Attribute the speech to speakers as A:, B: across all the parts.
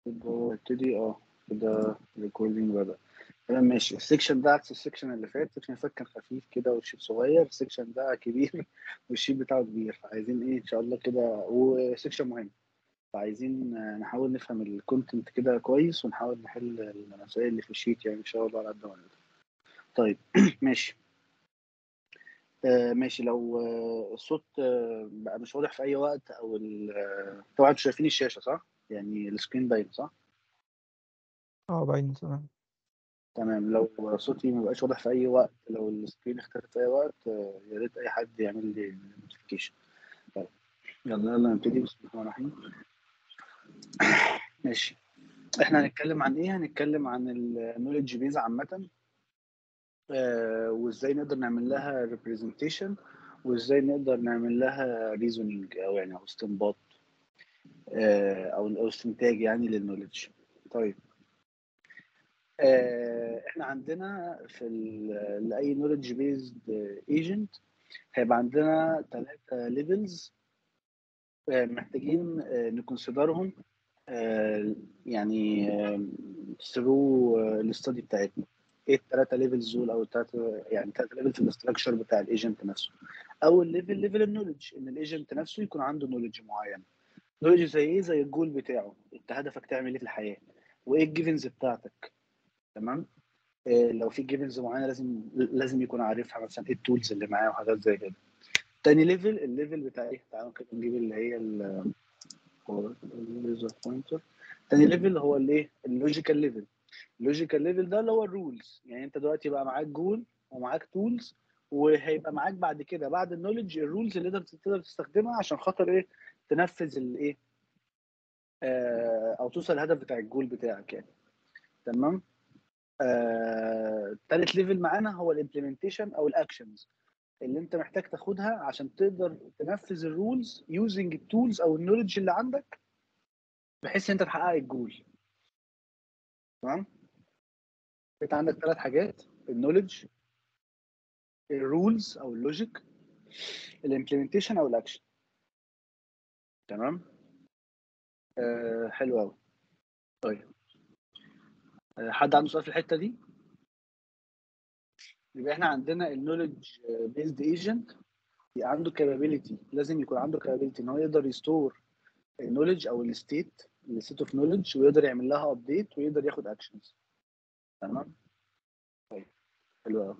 A: هو ابتدي اه كده ريكوردينج بدأ تمام ماشي السكشن ده عكس السكشن اللي فات السكشن اللي فات كان خفيف كده والشيت صغير السكشن ده كبير والشيت بتاعه كبير فعايزين ايه ان شاء الله كده وسكشن مهم فعايزين نحاول نفهم الكونتنت كده كويس ونحاول نحل المسائل اللي في الشيت يعني ان شاء الله على قد ما نقدر طيب ماشي آه ماشي لو آه الصوت آه بقى مش واضح في اي وقت او طبعا انتوا شايفين الشاشه صح؟ يعني السكرين باين صح؟
B: اه باين تمام
A: تمام لو صوتي ما بقاش واضح في اي وقت لو السكرين اختفى في اي وقت يا ريت اي حد يعمل لي نوتيفيكيشن طيب يلا يلا نبتدي بسم الله الرحمن الرحيم ماشي احنا هنتكلم عن ايه هنتكلم عن النولج بيز عامه آه وازاي نقدر نعمل لها ريبريزنتيشن وازاي نقدر نعمل لها ريزونينج او يعني او استنباط آه او او استنتاج يعني للنولج طيب آه احنا عندنا في لاي نولج بيزد ايجنت هيبقى عندنا ثلاثه ليفلز آه محتاجين آه نكونسيدرهم يعني ثرو الاستادي بتاعتنا ايه الثلاثه ليفلز دول او الثلاثه يعني الثلاثه ليفل في الاستراكشر بتاع الايجنت نفسه اول ليفل ليفل النولج ان الايجنت نفسه يكون عنده نولج معين نولج زي ايه زي الجول بتاعه انت هدفك تعمل ايه في الحياه وايه الجيفنز بتاعتك تمام إيه لو في جيفنز معينه لازم لازم يكون عارفها مثلا ايه التولز اللي معاه وحاجات زي كده تاني ليفل الليفل بتاع ايه تعالوا كده نجيب اللي هي الليزر بوينتر تاني ليفل هو الايه اللوجيكال ليفل اللوجيكال ليفل ده اللي هو الرولز يعني انت دلوقتي بقى معاك جول ومعاك تولز وهيبقى معاك بعد كده بعد النولج الرولز اللي تقدر تقدر تستخدمها عشان خاطر ايه تنفذ الايه آه او توصل الهدف بتاع الجول بتاعك يعني تمام آه، تالت ليفل معانا هو الامبلمنتيشن او الاكشنز اللي انت محتاج تاخدها عشان تقدر تنفذ الرولز يوزنج التولز او النولج اللي عندك بحيث انت تحقق الجول تمام انت عندك ثلاث حاجات النولج الرولز او اللوجيك الامبلمنتيشن او الاكشن تمام آه حلو قوي طيب حد عنده سؤال في الحته دي يبقى احنا عندنا النولج بيزد ايجنت عنده كابابيلتي لازم يكون عنده كابابيلتي ان هو يقدر يستور النولج او الستيت الستيت اوف نولج ويقدر يعمل لها ابديت ويقدر ياخد اكشنز تمام طيب حلو قوي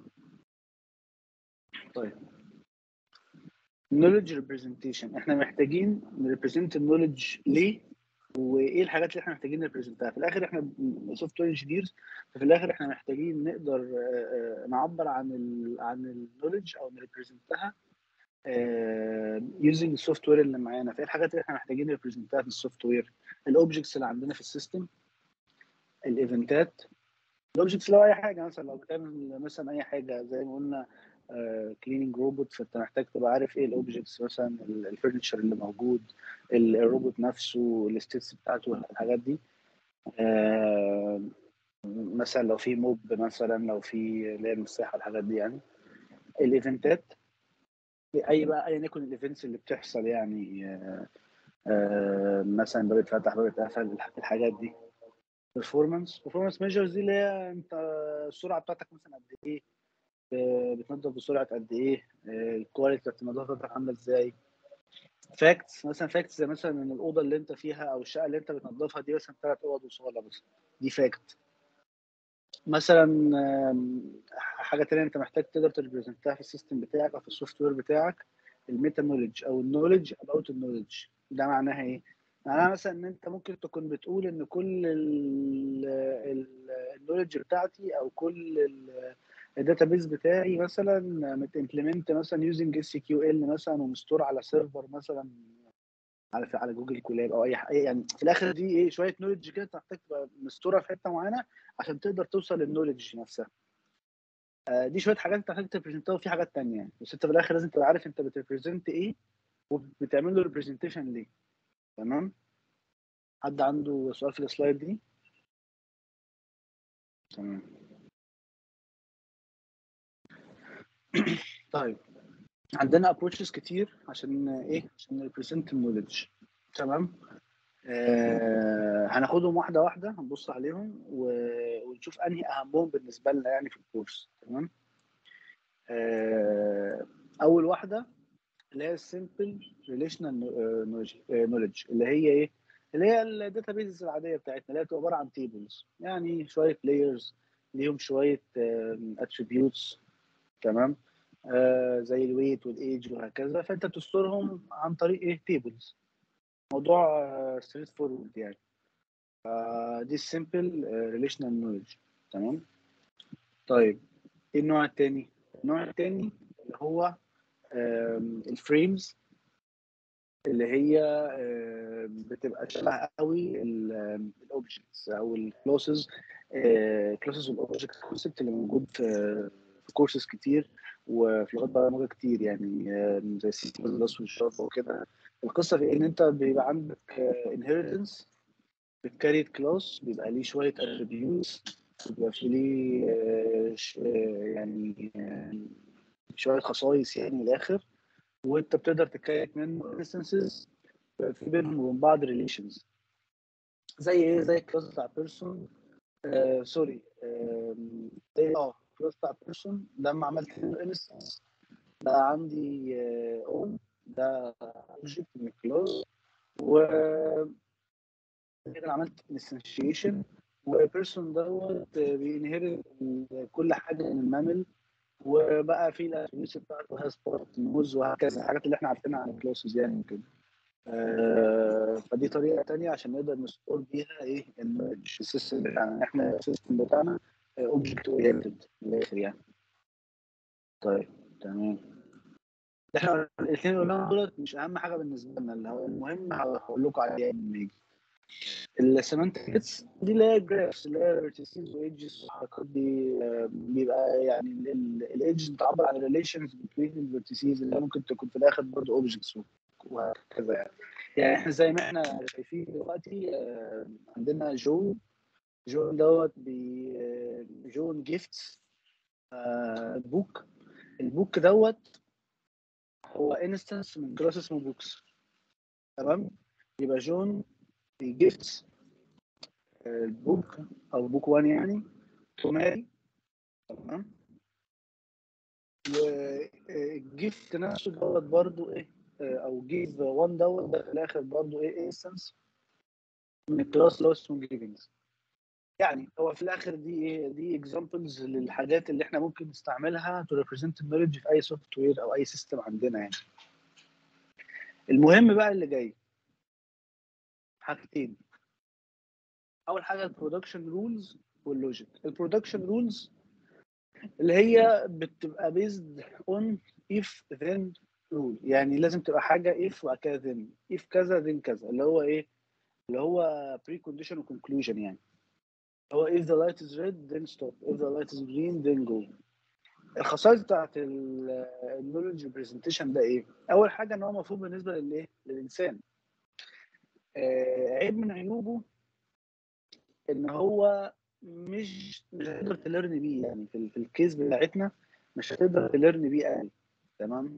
A: طيب knowledge representation احنا محتاجين نريبريزنت النولج ليه وايه الحاجات اللي احنا محتاجين نريبريزنتها في الاخر احنا سوفت وير انجينيرز ففي الاخر احنا محتاجين نقدر نعبر عن ال عن النولج او نريبريزنتها يوزنج السوفت وير اللي معانا فايه الحاجات اللي احنا محتاجين نريبريزنتها في السوفت وير الاوبجكتس اللي عندنا في السيستم الايفنتات الاوبجكتس لو اي حاجه مثلا لو بتعمل مثلا اي حاجه زي ما قلنا كليننج روبوت فانت محتاج تبقى عارف ايه الاوبجكتس مثلا الفرنتشر اللي موجود الروبوت نفسه الستيتس بتاعته الحاجات دي آه مثلا لو في موب مثلا لو في اللي هي المساحه الحاجات دي يعني الايفنتات اي بقى ايا يكن الايفنتس اللي بتحصل يعني آه آه مثلا باب اتفتح باب اتقفل الحاجات دي performance performance measures دي اللي هي انت السرعه بتاعتك مثلا قد ايه بتنظف بسرعه قد ايه الكواليتي بتاعت النظافه بتاعتك عامله ازاي فاكتس مثلا فاكتس زي مثلا ان الاوضه اللي انت فيها او الشقه اللي انت بتنظفها دي مثلا ثلاث اوض وصاله مثلا دي فاكت مثلا حاجه تانية انت محتاج تقدر تريبريزنتها في السيستم بتاعك او في السوفت وير بتاعك الميتا نولج او النولج اباوت النولج ده معناها ايه؟ معناها مثلا ان انت ممكن تكون بتقول ان كل النولج بتاعتي او كل الداتابيز بتاعي مثلا متمبلمنت مثلا يوزنج اس كيو ال مثلا ومستور على سيرفر مثلا على على جوجل كولاب او اي حاجه يعني في الاخر دي ايه شويه نولج كده محتاج تبقى مستوره في حته معينه عشان تقدر توصل للنولج نفسها آه دي شويه حاجات انت محتاج تريبريزنتها وفي حاجات تانية يعني بس انت في الاخر لازم تبقى عارف انت بتريبريزنت ايه وبتعمل له ريبريزنتيشن ليه تمام حد عنده سؤال في السلايد دي تمام طيب عندنا ابروتشز كتير عشان ايه عشان نريبريزنت النولج تمام آه هناخدهم واحده واحده هنبص عليهم و- ونشوف انهي اهمهم بالنسبه لنا يعني في الكورس تمام آه اول واحده اللي هي السمبل ريليشنال نولج اللي هي ايه اللي هي الداتابيز العاديه بتاعتنا اللي هي بتبقى عباره عن تيبلز يعني شويه لايرز ليهم شويه اتريبيوتس تمام آه زي الويت والايج وهكذا فانت بتسترهم عن طريق ايه تيبلز موضوع ستريت فورورد يعني آه دي السمبل ريليشنال نولج تمام طيب ايه النوع التاني النوع التاني اللي هو الفريمز اللي هي آم، بتبقى شبه قوي الاوبجكتس او الكلاسز كلاسز والاوبجكتس كونسبت اللي موجود في في كورسز كتير وفي لغات برمجه كتير يعني آم، زي سي بلس بلس والجافا وكده القصه في ان انت بيبقى عندك انهيرتنس بتكريت كلاس بيبقى ليه شويه اتريبيوتس بيبقى في ليه آه، ش- آه، يعني آه، شويه خصائص يعني من الاخر وانت بتقدر تكريت منه انستنسز في بينهم وبين بعض ريليشنز زي ايه زي الكلاس بتاع بيرسون آه سوري آم، زي اه كلاس بتاع بيرسون لما عملت له انستنس بقى عندي اون ده اوبجكت من الكلاس و كده عملت انستنشيشن وبيرسون دوت بينهرت كل حاجه من المامل وبقى في الاتريبيوتس بتاعته هاز بارت نوز وهكذا الحاجات اللي احنا عارفينها عن الكلاسز يعني وكده آه، فدي طريقه تانية عشان نقدر نستور بيها ايه النولج السيستم بتاعنا احنا السيستم بتاعنا اوبجكت اورينتد من الاخر يعني طيب تمام احنا الاثنين اللي قلناهم دولت مش اهم حاجه بالنسبه لنا اللي هو المهم هقول لكم عليها لما يجي السيمانتكس دي اللي هي الجرافس اللي هي فيرتيسز وايدجز والحركات دي آه، بيبقى يعني الايدجز بتعبر عن الريليشنز بين الفيرتيسز اللي هي ممكن تكون في الاخر برضه اوبجكتس وهكذا يعني يعني احنا زي ما احنا شايفين دلوقتي آه، عندنا جون جون دوت بي آه، جون جيفتس بوك البوك دوت هو انستنس من كلاس اسمه بوكس تمام يبقى جون بيجيفتس البوك او بوك 1 يعني تو ماري تمام والجيفت نفسه دوت برضو ايه آه، او جيف 1 دوت ده في الاخر برضو ايه انستنس من الكلاس اللي هو اسمه جيفنجز يعني هو في الاخر دي ايه دي اكزامبلز للحاجات اللي احنا ممكن نستعملها تو ريبريزنت النولج في اي سوفت وير او اي سيستم عندنا يعني المهم بقى اللي جاي حاجتين اول حاجه البرودكشن رولز واللوجيك البرودكشن رولز اللي هي بتبقى بيزد اون اف ذن رول يعني لازم تبقى حاجه اف وبعد كده ذن اف كذا ذن كذا اللي هو ايه اللي هو بري كونديشن وكونكلوجن يعني هو if the light is red then stop if the light is green then go الخصائص بتاعت النولج برزنتيشن ده ايه؟ اول حاجه ان هو مفهوم بالنسبه للايه؟ للانسان آه عيب من عيوبه ان هو مش مش هتقدر تلرن بيه يعني في, ال- في الكيس بتاعتنا مش هتقدر تلرن بيه قوي تمام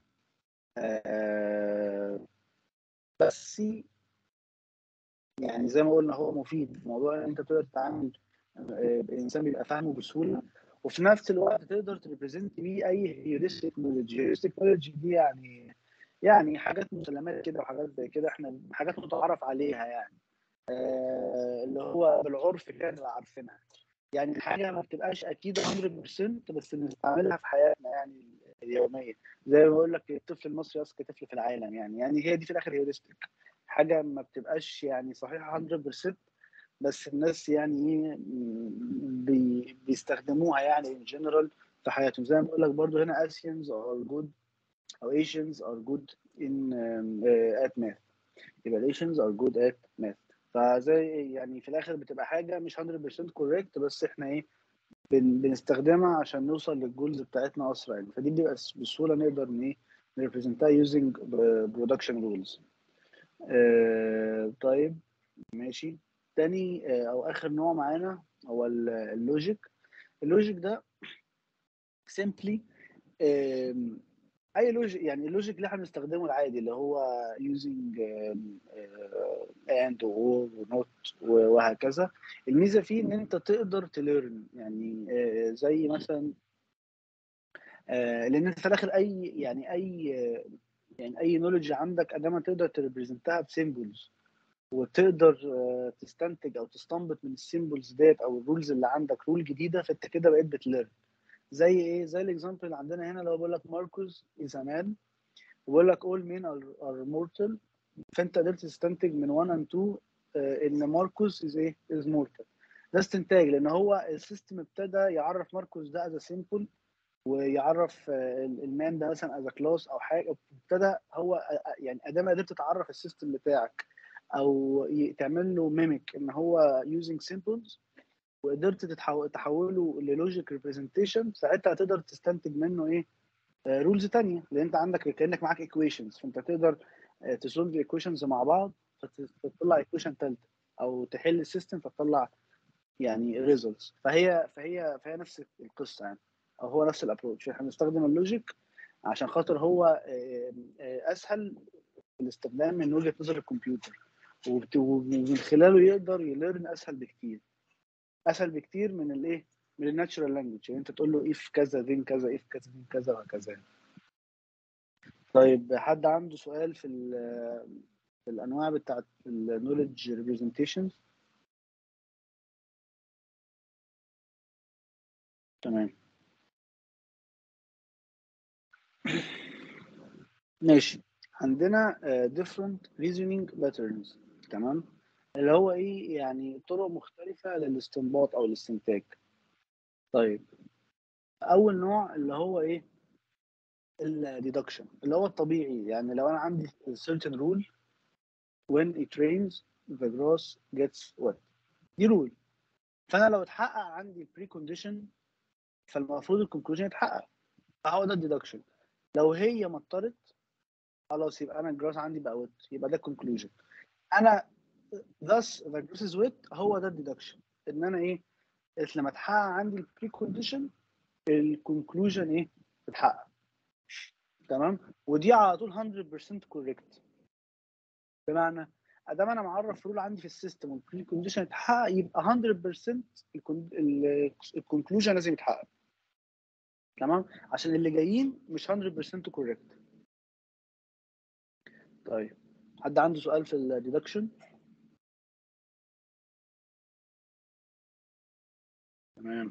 A: آه بس يعني زي ما قلنا هو مفيد في موضوع ان انت تقدر تتعامل آه، الانسان بيبقى فاهمه بسهوله وفي نفس الوقت تقدر تريبريزنت بيه اي هيوريستيك نولج هيوريستيك نولج دي يعني يعني حاجات مسلمات كده وحاجات زي كده احنا حاجات متعارف عليها يعني آه اللي هو بالعرف كده نبقى عارفينها يعني حاجه ما بتبقاش اكيد 100% بس بنستعملها في حياتنا يعني اليوميه زي ما بقول لك الطفل المصري اذكى طفل في العالم يعني يعني هي دي في الاخر هيوريستيك حاجه ما بتبقاش يعني صحيحه 100% بس الناس يعني ايه بي بيستخدموها يعني ان جنرال في حياتهم زي ما بقول لك برضو هنا اسيانز ار جود او ايشنز ار جود ان ات ماث يبقى الايشنز ار جود ات ماث فزي يعني في الاخر بتبقى حاجه مش 100% كوريكت بس احنا ايه بن بنستخدمها عشان نوصل للجولز بتاعتنا اسرع يعني فدي بيبقى بسهوله نقدر ان ايه نريبريزنتها يوزنج برودكشن رولز طيب ماشي تاني آه، او اخر نوع معانا هو ال- اللوجيك اللوجيك ده سيمبلي اي لوجيك يعني اللوجيك اللي احنا بنستخدمه العادي اللي هو يوزنج اند واور ونوت وهكذا الميزه فيه ان انت تقدر تليرن يعني آه، زي مثلا آه، لان انت في الاخر اي يعني اي آه، يعني اي نولج عندك ادام تقدر تريبريزنتها بسيمبلز وتقدر آه، تستنتج او تستنبط من السيمبلز ديت او الرولز اللي عندك رول جديده فانت كده بقيت بتليرن زي ايه زي الاكزامبل اللي عندنا هنا اللي هو بيقول لك ماركوس از مان وبيقول لك all men are, are mortal فانت قدرت تستنتج من 1 and 2 آه، ان ماركوس از ايه از مورتال ده استنتاج لان هو السيستم ابتدى يعرف ماركوس ده از سيمبل ويعرف آه، المان ده مثلا از كلاس او حاجه ابتدى هو آه، يعني ادام قدرت تعرف السيستم بتاعك او ي- تعمل له ميميك ان هو يوزنج سيمبلز وقدرت تتحو- تحوله للوجيك ريبريزنتيشن ساعتها هتقدر تستنتج منه ايه رولز تانية لان انت عندك كانك معاك ايكويشنز فانت تقدر تسولف الايكويشنز مع بعض فت- فتطلع ايكويشن ثالثه او تحل السيستم فتطلع يعني ريزلتس فهي فهي فهي نفس القصه يعني او هو نفس الابروتش احنا بنستخدم اللوجيك عشان خاطر هو آه، آه، اسهل في الاستخدام من وجهه نظر الكمبيوتر وبت- ومن خلاله يقدر يليرن اسهل بكتير اسهل بكتير من الايه من الناتشورال لانجوج يعني انت تقول له اف كذا ذين كذا اف كذا ذين كذا وهكذا طيب حد عنده سؤال في ال- في الانواع بتاعت النولج ريبريزنتيشنز تمام ماشي عندنا آه، different reasoning patterns تمام اللي هو ايه يعني طرق مختلفة للاستنباط او الاستنتاج طيب اول نوع اللي هو ايه الديدكشن اللي هو الطبيعي يعني لو انا عندي certain rule when it rains the grass gets wet دي رول فانا لو اتحقق عندي بري كونديشن فالمفروض الكونكلوجن يتحقق فهو ده الديدكشن لو هي مطرت خلاص يبقى انا الجراس عندي بقى ويت يبقى ده الكونكلوجن انا thus the grass is wet هو ده الديدكشن ان انا ايه لما اتحقق عندي البري كونديشن الكونكلوجن ايه اتحقق تمام ودي على طول 100% كوريكت بمعنى ادام انا معرف رول عندي في السيستم والبري كونديشن اتحقق يبقى 100% الكونكلوجن لازم يتحقق تمام عشان اللي جايين مش 100% كوريكت طيب حد عنده سؤال في الديدكشن تمام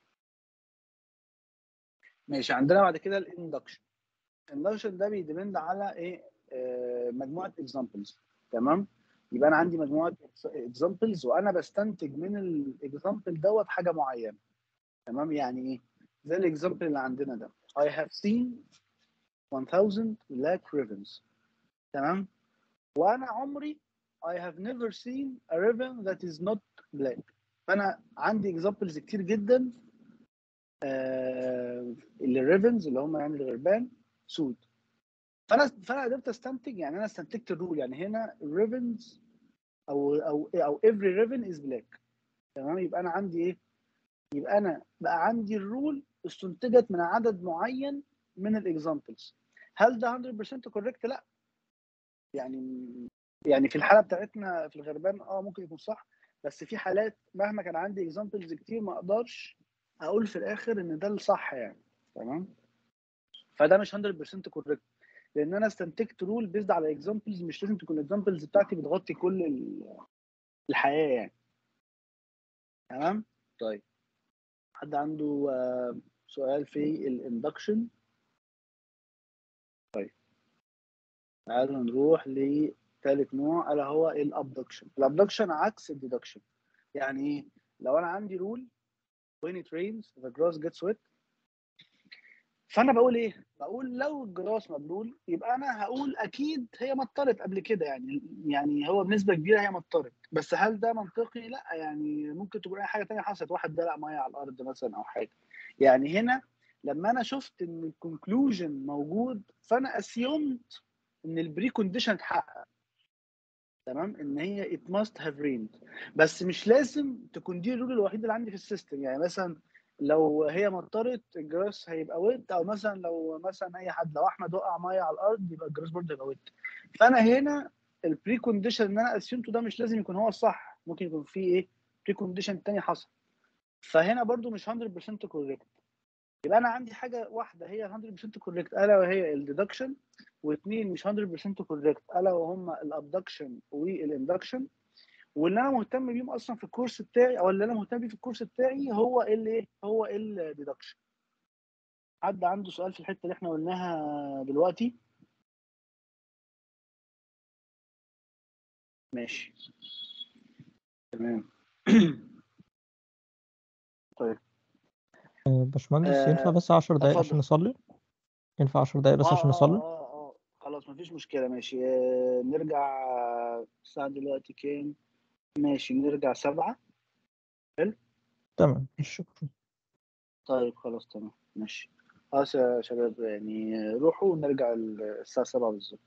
A: ماشي عندنا بعد كده الاندكشن الاندكشن ده بيديبند على ايه آه مجموعه اكزامبلز تمام يبقى انا عندي مجموعه اكزامبلز وانا بستنتج من الاكزامبل دوت حاجه معينه تمام يعني ايه زي الاكزامبل اللي عندنا ده I have seen 1000 black ribbons تمام وانا عمري I have never seen a ribbon that is not black فانا عندي اكزامبلز كتير جدا آه اللي الريفنز اللي هم يعني الغربان سود فانا فانا قدرت استنتج يعني انا استنتجت الرول يعني هنا الريفنز او او او every ribbon is black تمام يبقى انا عندي ايه يبقى انا بقى عندي الرول استنتجت من عدد معين من الاكزامبلز هل ده 100% كوريكت لا يعني يعني في الحاله بتاعتنا في الغربان اه ممكن يكون صح بس في حالات مهما كان عندي اكزامبلز كتير ما اقدرش اقول في الاخر ان ده الصح يعني تمام فده مش 100% كوريكت لان انا استنتجت رول بيزد على اكزامبلز مش لازم تكون الاكزامبلز بتاعتي بتغطي كل ال- الحياه يعني تمام طيب حد عنده آه، سؤال في الاندكشن طيب تعالوا نروح لثالث نوع الا هو الابدكشن الابدكشن عكس الديدكشن يعني ايه لو انا عندي رول when it rains the grass gets wet فانا بقول ايه بقول لو الجراس مبلول يبقى انا هقول اكيد هي مطرت قبل كده يعني يعني هو بنسبه كبيره هي مطرت بس هل ده منطقي لا يعني ممكن تكون اي حاجه تانية حصلت واحد دلق ميه على الارض مثلا او حاجه يعني هنا لما انا شفت ان الكونكلوجن موجود فانا اسيومت ان البري كونديشن اتحقق تمام ان هي it must have rained بس مش لازم تكون دي الرول الوحيد اللي عندي في السيستم يعني مثلا لو هي مطرت الجراس هيبقى ويت او مثلا لو مثلا اي حد لو احمد وقع ميه على الارض يبقى الجراس برضه هيبقى ويت فانا هنا البري كونديشن ان انا اسيومته ده مش لازم يكون هو الصح ممكن يكون في ايه بري كونديشن تاني حصل فهنا برضو مش 100% كوريكت يبقى انا عندي حاجه واحده هي 100% كوريكت الا وهي الديدكشن واثنين مش 100% كوريكت الا وهم الابدكشن والاندكشن واللي انا مهتم بيهم اصلا في الكورس بتاعي او اللي انا مهتم بيه في الكورس بتاعي هو الايه هو الديدكشن حد عنده سؤال في الحته اللي احنا قلناها دلوقتي ماشي تمام طيب
B: آه، باشمهندس
A: آه،
B: ينفع بس 10 دقايق
A: اتفضل.
B: عشان نصلي ينفع 10 دقايق بس
A: اه
B: عشان
A: اه
B: نصلي
A: اه اه خلاص مفيش مشكلة ماشي آه نرجع الساعة دلوقتي كام ماشي نرجع سبعة
B: تمام شكرا
A: طيب خلاص تمام ماشي خلاص يا شباب يعني روحوا ونرجع الساعة سبعة بالظبط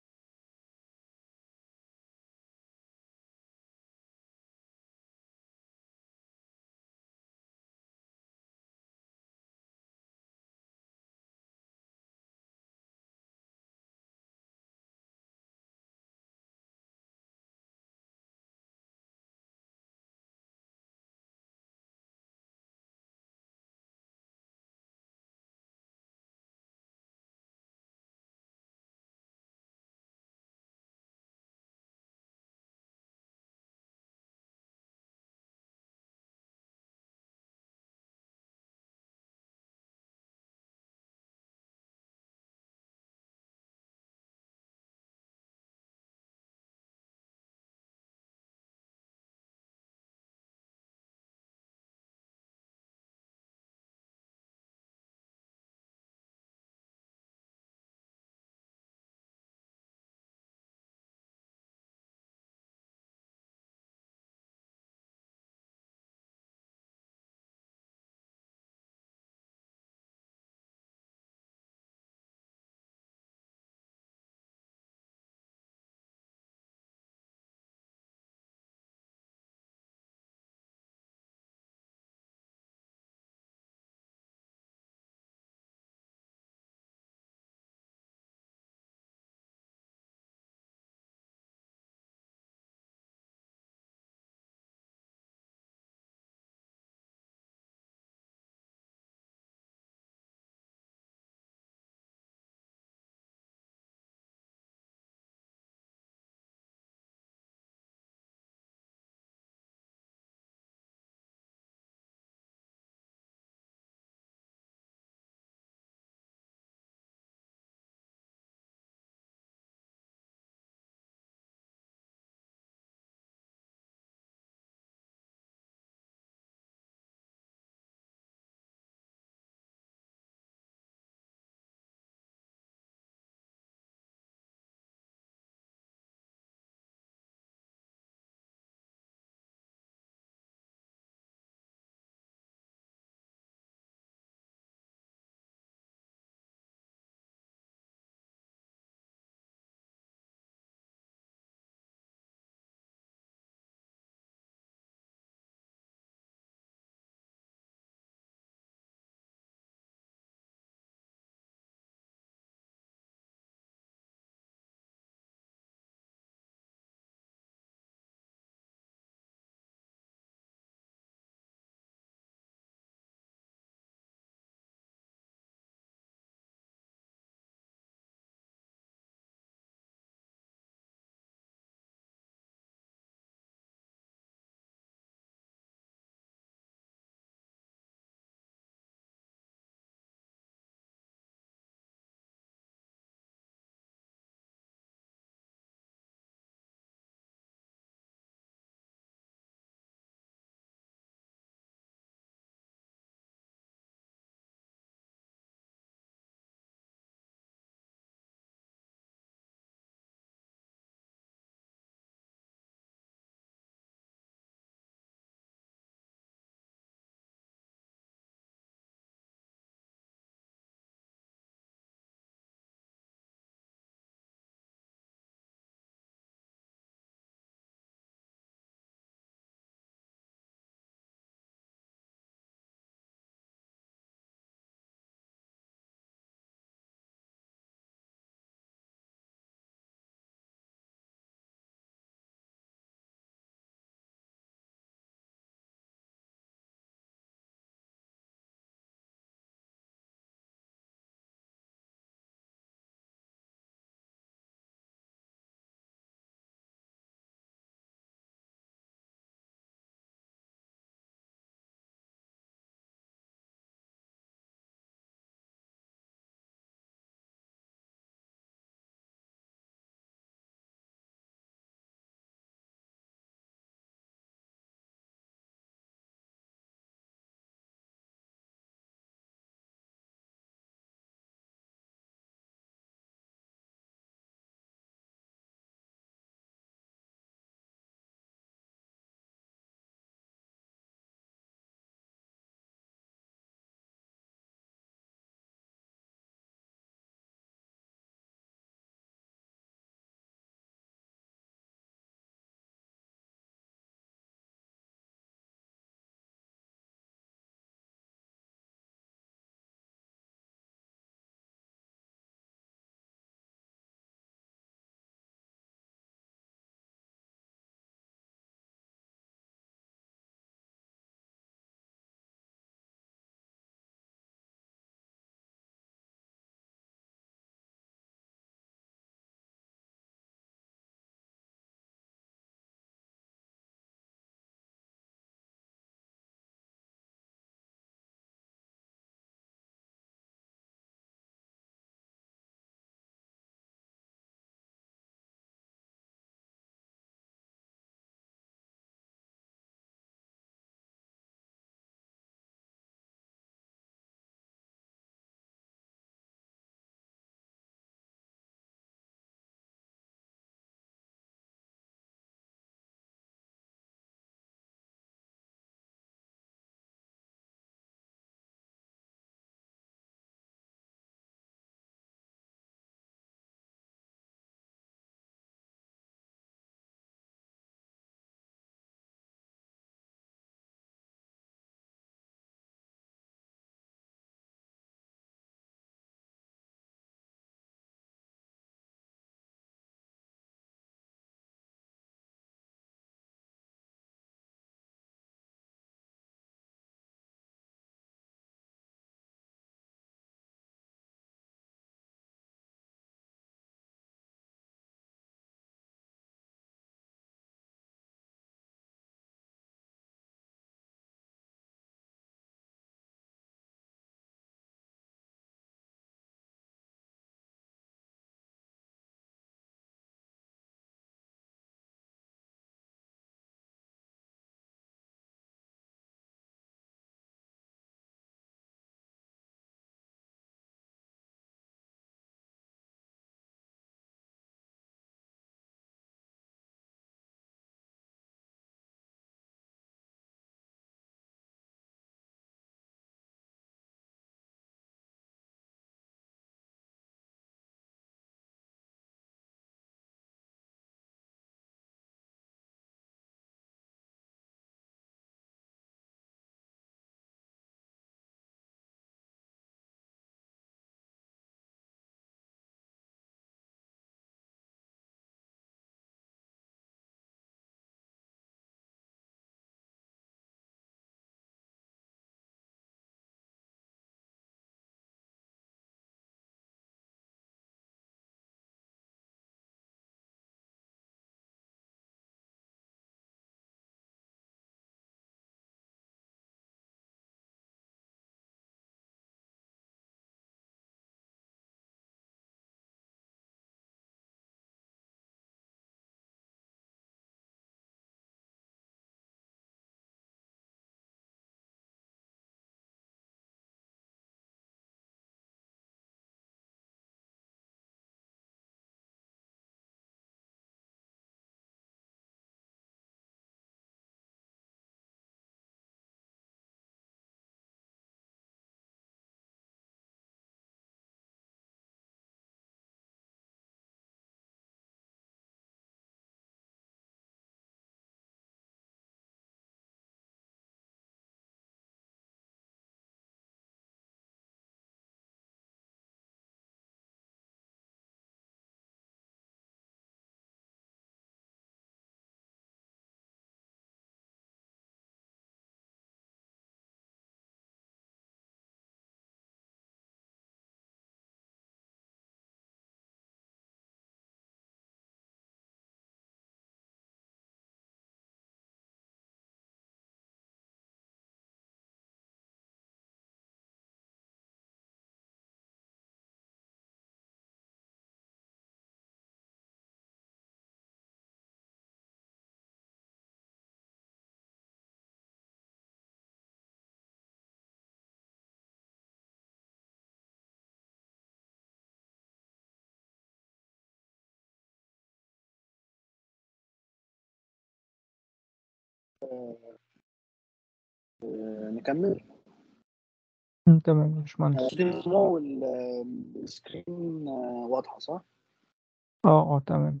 A: آه، آه، نكمل
B: مم، تمام يا باشمهندس
A: صوتي مسموع والسكرين واضحة صح؟
B: اه اه تمام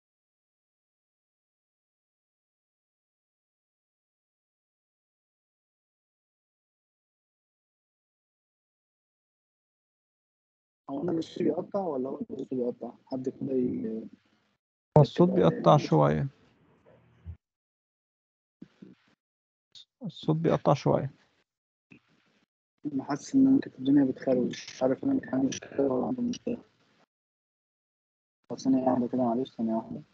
A: هو أنا مش بيقطع ولا هو الصوت بيقطع؟ حد كده ي-
B: هو الصوت بيقطع شوية الصوت بيقطع شوية
A: أنا حاسس إن كانت الدنيا بتخربش مش عارف أنا عندي مشكلة ولا عندي مشكلة طب ثانية واحدة كده معلش ثانية واحدة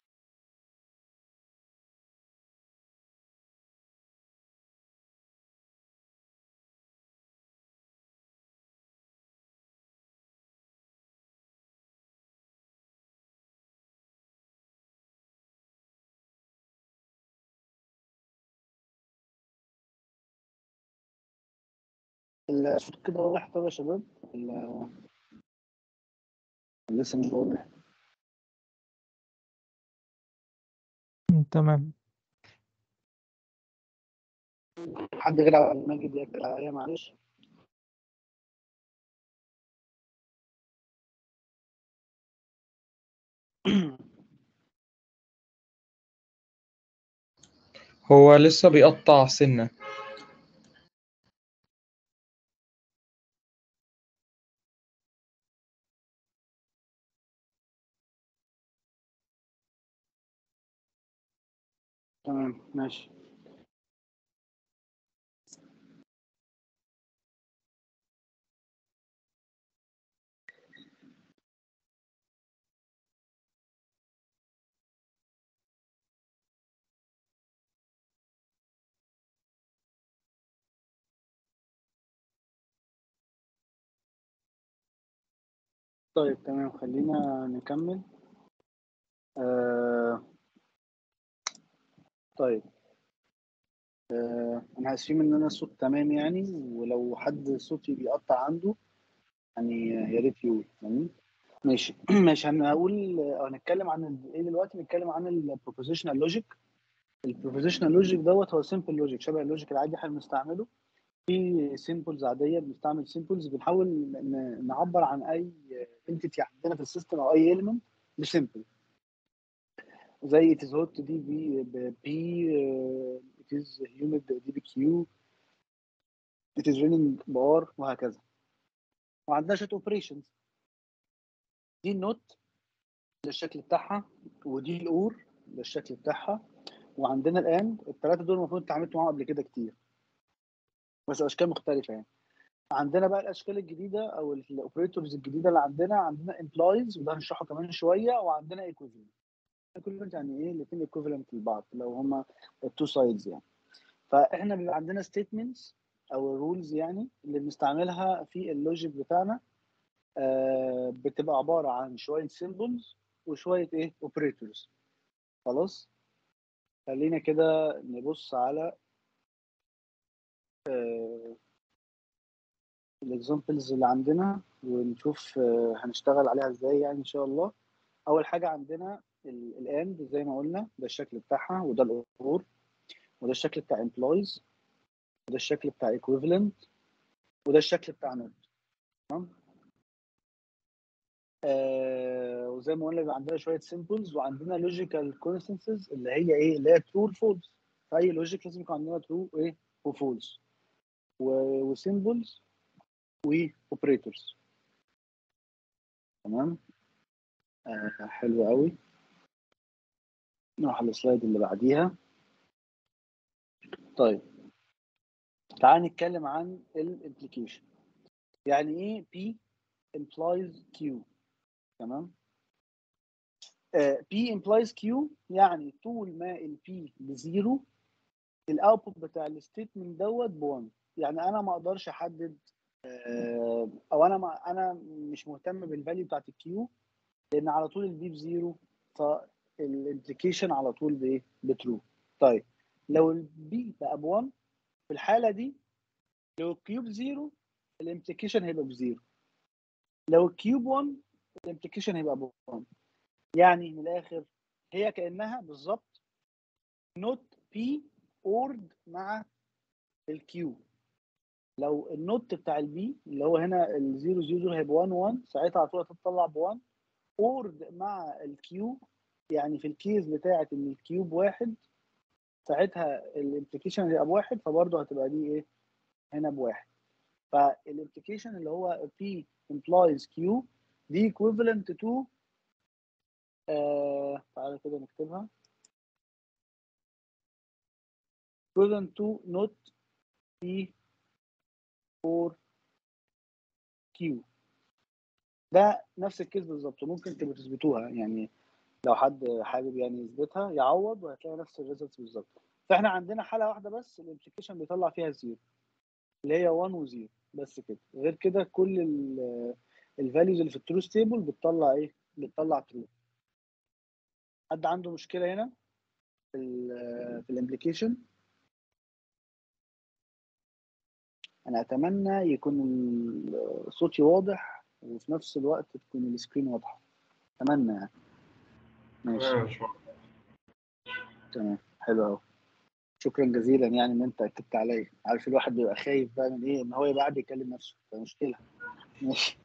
A: الصوت كده واضح طب يا شباب ولا ولا لسه مش واضح؟
B: مم، تمام
A: حد غير عبد المجيد يقفل عليا معلش
C: هو لسه بيقطع سنة
A: تمام ماشي طيب تمام خلينا نكمل آه طيب آه انا هسيب ان انا الصوت تمام يعني ولو حد صوتي بيقطع عنده يعني يا ريت يقول تمام ماشي ماشي هنقول هنتكلم عن ال- ايه دلوقتي نتكلم عن البروبوزيشنال لوجيك البروبوزيشنال لوجيك دوت هو سيمبل لوجيك شبه اللوجيك العادي احنا بنستعمله في سيمبلز عاديه بنستعمل سيمبلز بنحاول ن- نعبر عن اي انتيتي عندنا في السيستم او اي element بسيمبل زي it is hot دي بي بي uh, it is humid دي بكيو it is raining بار وهكذا وعندنا شويه اوبريشنز دي النوت ده الشكل بتاعها ودي الاور ده الشكل بتاعها وعندنا الاند الثلاثه دول المفروض اتعاملت معاهم قبل كده كتير بس اشكال مختلفه يعني عندنا بقى الاشكال الجديده او الاوبريتورز الجديده اللي عندنا عندنا امبلايز وده هنشرحه كمان شويه وعندنا ايكويفالنت ايكويفالنت يعني ايه الاثنين ايكويفالنت لبعض لو هما التو سايدز يعني فاحنا بيبقى عندنا ستيتمنتس او الرولز يعني اللي بنستعملها في اللوجيك بتاعنا آه بتبقى عباره عن شويه سيمبلز وشويه ايه اوبريتورز خلاص خلينا كده نبص على الاكزامبلز اللي عندنا ونشوف آه، هنشتغل عليها ازاي يعني ان شاء الله اول حاجه عندنا الاند زي ما قلنا ده الشكل بتاعها وده الاور وده الشكل بتاع امبلويز وده الشكل بتاع ايكويفالنت وده الشكل بتاع نوت تمام آه وزي ما قلنا بيبقى عندنا شويه سيمبلز وعندنا لوجيكال كونستنسز اللي هي ايه اللي هي ترو فولس في اي لوجيك لازم يكون عندنا ترو ايه وفولس وسيمبلز واوبريتورز تمام آه حلو قوي نروح على السلايد اللي بعديها طيب تعال نتكلم عن الامبليكيشن يعني ايه P implies Q تمام آه P implies Q يعني طول ما ال P بزيرو الاوتبوت بتاع الستيتمنت دوت ب1 يعني انا ما اقدرش احدد آه او انا ما انا مش مهتم بالفاليو بتاعت الكيو لان على طول البي بزيرو فالامبليكيشن على طول بايه بترو طيب لو البي بقى ب1 في الحاله دي لو الكيوب زيرو الامبليكيشن هيبقى بزيرو لو الكيوب 1 الامبليكيشن هيبقى ب 1 يعني من الاخر هي كانها بالظبط نوت بي اورد مع الكيو لو النوت بتاع البي اللي هو هنا ال 0 0 هيبقى 1 1 ساعتها على طول هتطلع ب 1 اورد مع الكيو يعني في الكيس بتاعه ان الكيو بواحد ساعتها الامبليكيشن هتبقى بواحد فبرضه هتبقى دي ايه هنا بواحد فالامبليكيشن اللي هو P implies Q دي equivalent to آه تعالى كده نكتبها equivalent to not P for Q ده نفس الكيس بالظبط ممكن تبقوا تثبتوها يعني لو حد حابب يعني يثبتها يعوض وهتلاقي نفس الريزلتس بالظبط فاحنا عندنا حاله واحده بس الامبليكيشن بيطلع فيها زيرو اللي هي 1 و0 بس كده غير كده كل الفاليوز اللي في التروث تيبل بتطلع ايه بتطلع ترو حد عنده مشكله هنا في ال في الامبليكيشن انا اتمنى يكون صوتي واضح وفي نفس الوقت تكون السكرين واضحه اتمنى يعني ماشي تمام حلو قوي شكرا جزيلا يعني ان انت اكدت عليا عارف الواحد بيبقى خايف بقى من ايه ان هو يبقى قاعد يكلم نفسه فمشكله ماشي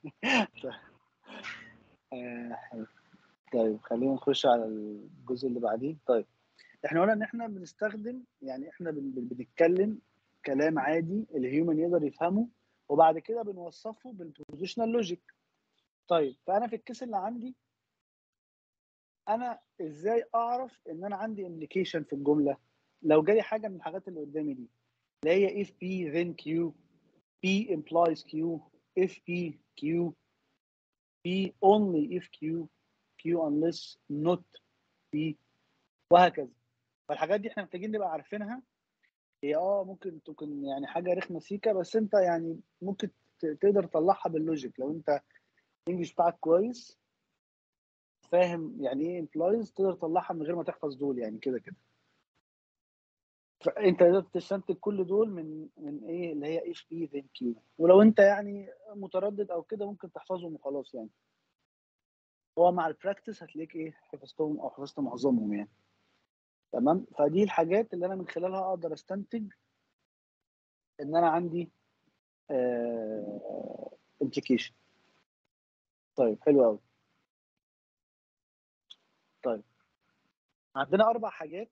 A: آه، حلو. طيب خلينا نخش على الجزء اللي بعديه طيب احنا قلنا ان احنا بنستخدم يعني احنا بن- بن- بنتكلم كلام عادي الهيومن يقدر يفهمه وبعد كده بنوصفه بالبوزيشنال لوجيك طيب فانا في الكيس اللي عندي انا ازاي اعرف ان انا عندي امبليكيشن في الجمله لو جالي حاجه من الحاجات اللي قدامي دي اللي هي if P then Q P implies Q if P Q P only if Q Q unless not P وهكذا فالحاجات دي احنا محتاجين نبقى عارفينها هي اه ممكن تكون يعني حاجه رخمه سيكا بس انت يعني ممكن ت- تقدر تطلعها باللوجيك لو انت الانجليش بتاعك كويس فاهم يعني ايه امبلايز تقدر تطلعها من غير ما تحفظ دول يعني كده كده فانت تقدر تستنتج كل دول من من ايه اللي هي اف بي ذن كيو ولو انت يعني متردد او كده ممكن تحفظهم وخلاص يعني هو مع البراكتس هتلاقيك ايه حفظتهم او حفظت معظمهم يعني تمام فدي الحاجات اللي انا من خلالها اقدر استنتج ان انا عندي امبليكيشن طيب حلو قوي طيب عندنا اربع حاجات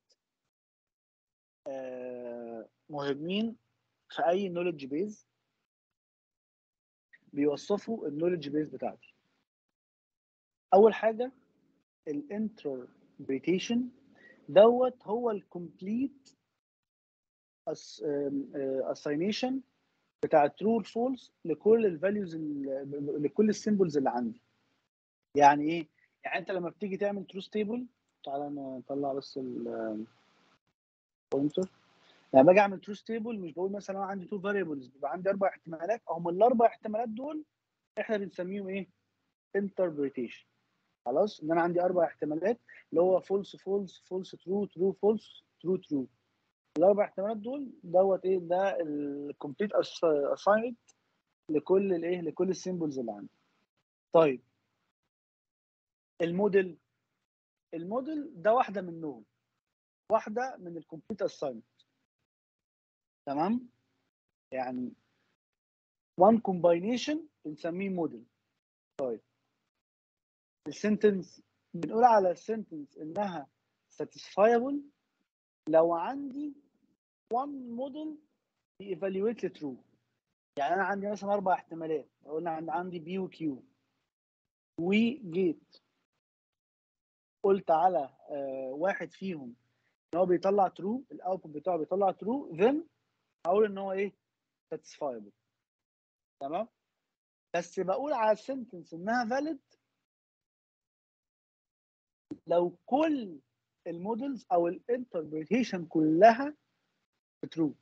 A: آه، مهمين في اي نولج بيز بيوصفوا النولج بيز بتاعتي اول حاجه الانتربريتيشن دوت هو الكومبليت اساينيشن بتاع ترو فولس لكل الفاليوز لكل السيمبلز اللي عندي يعني ايه يعني انت لما بتيجي تعمل ترو ستيبل تعالى نطلع بس البوينتر لما باجي اعمل ترو ستيبل مش بقول مثلا انا عندي تو فاريبلز بيبقى عندي اربع احتمالات هم الاربع احتمالات دول احنا بنسميهم ايه انتربريتيشن خلاص ان انا عندي اربع احتمالات اللي هو فولس فولس فولس ترو ترو فولس ترو ترو الاربع احتمالات دول دوت ايه ده الكومبليت اساينمنت لكل الايه لكل السيمبلز اللي عندي طيب الموديل الموديل ده واحده منهم واحده من الكومبليت اساينمنت تمام يعني one combination بنسميه موديل طيب السنتنس بنقول على السنتنس انها satisfiable لو عندي one model بيevaluate لي true يعني انا عندي مثلا اربع احتمالات قلنا عند- عندي بي وكيو وجيت قلت على آه واحد فيهم ان هو بيطلع ترو الاوتبوت بتاعه بيطلع ترو then هقول ان هو ايه satisfiable تمام بس بقول على السنتنس انها valid لو كل المودلز او الانتربريتيشن كلها ترو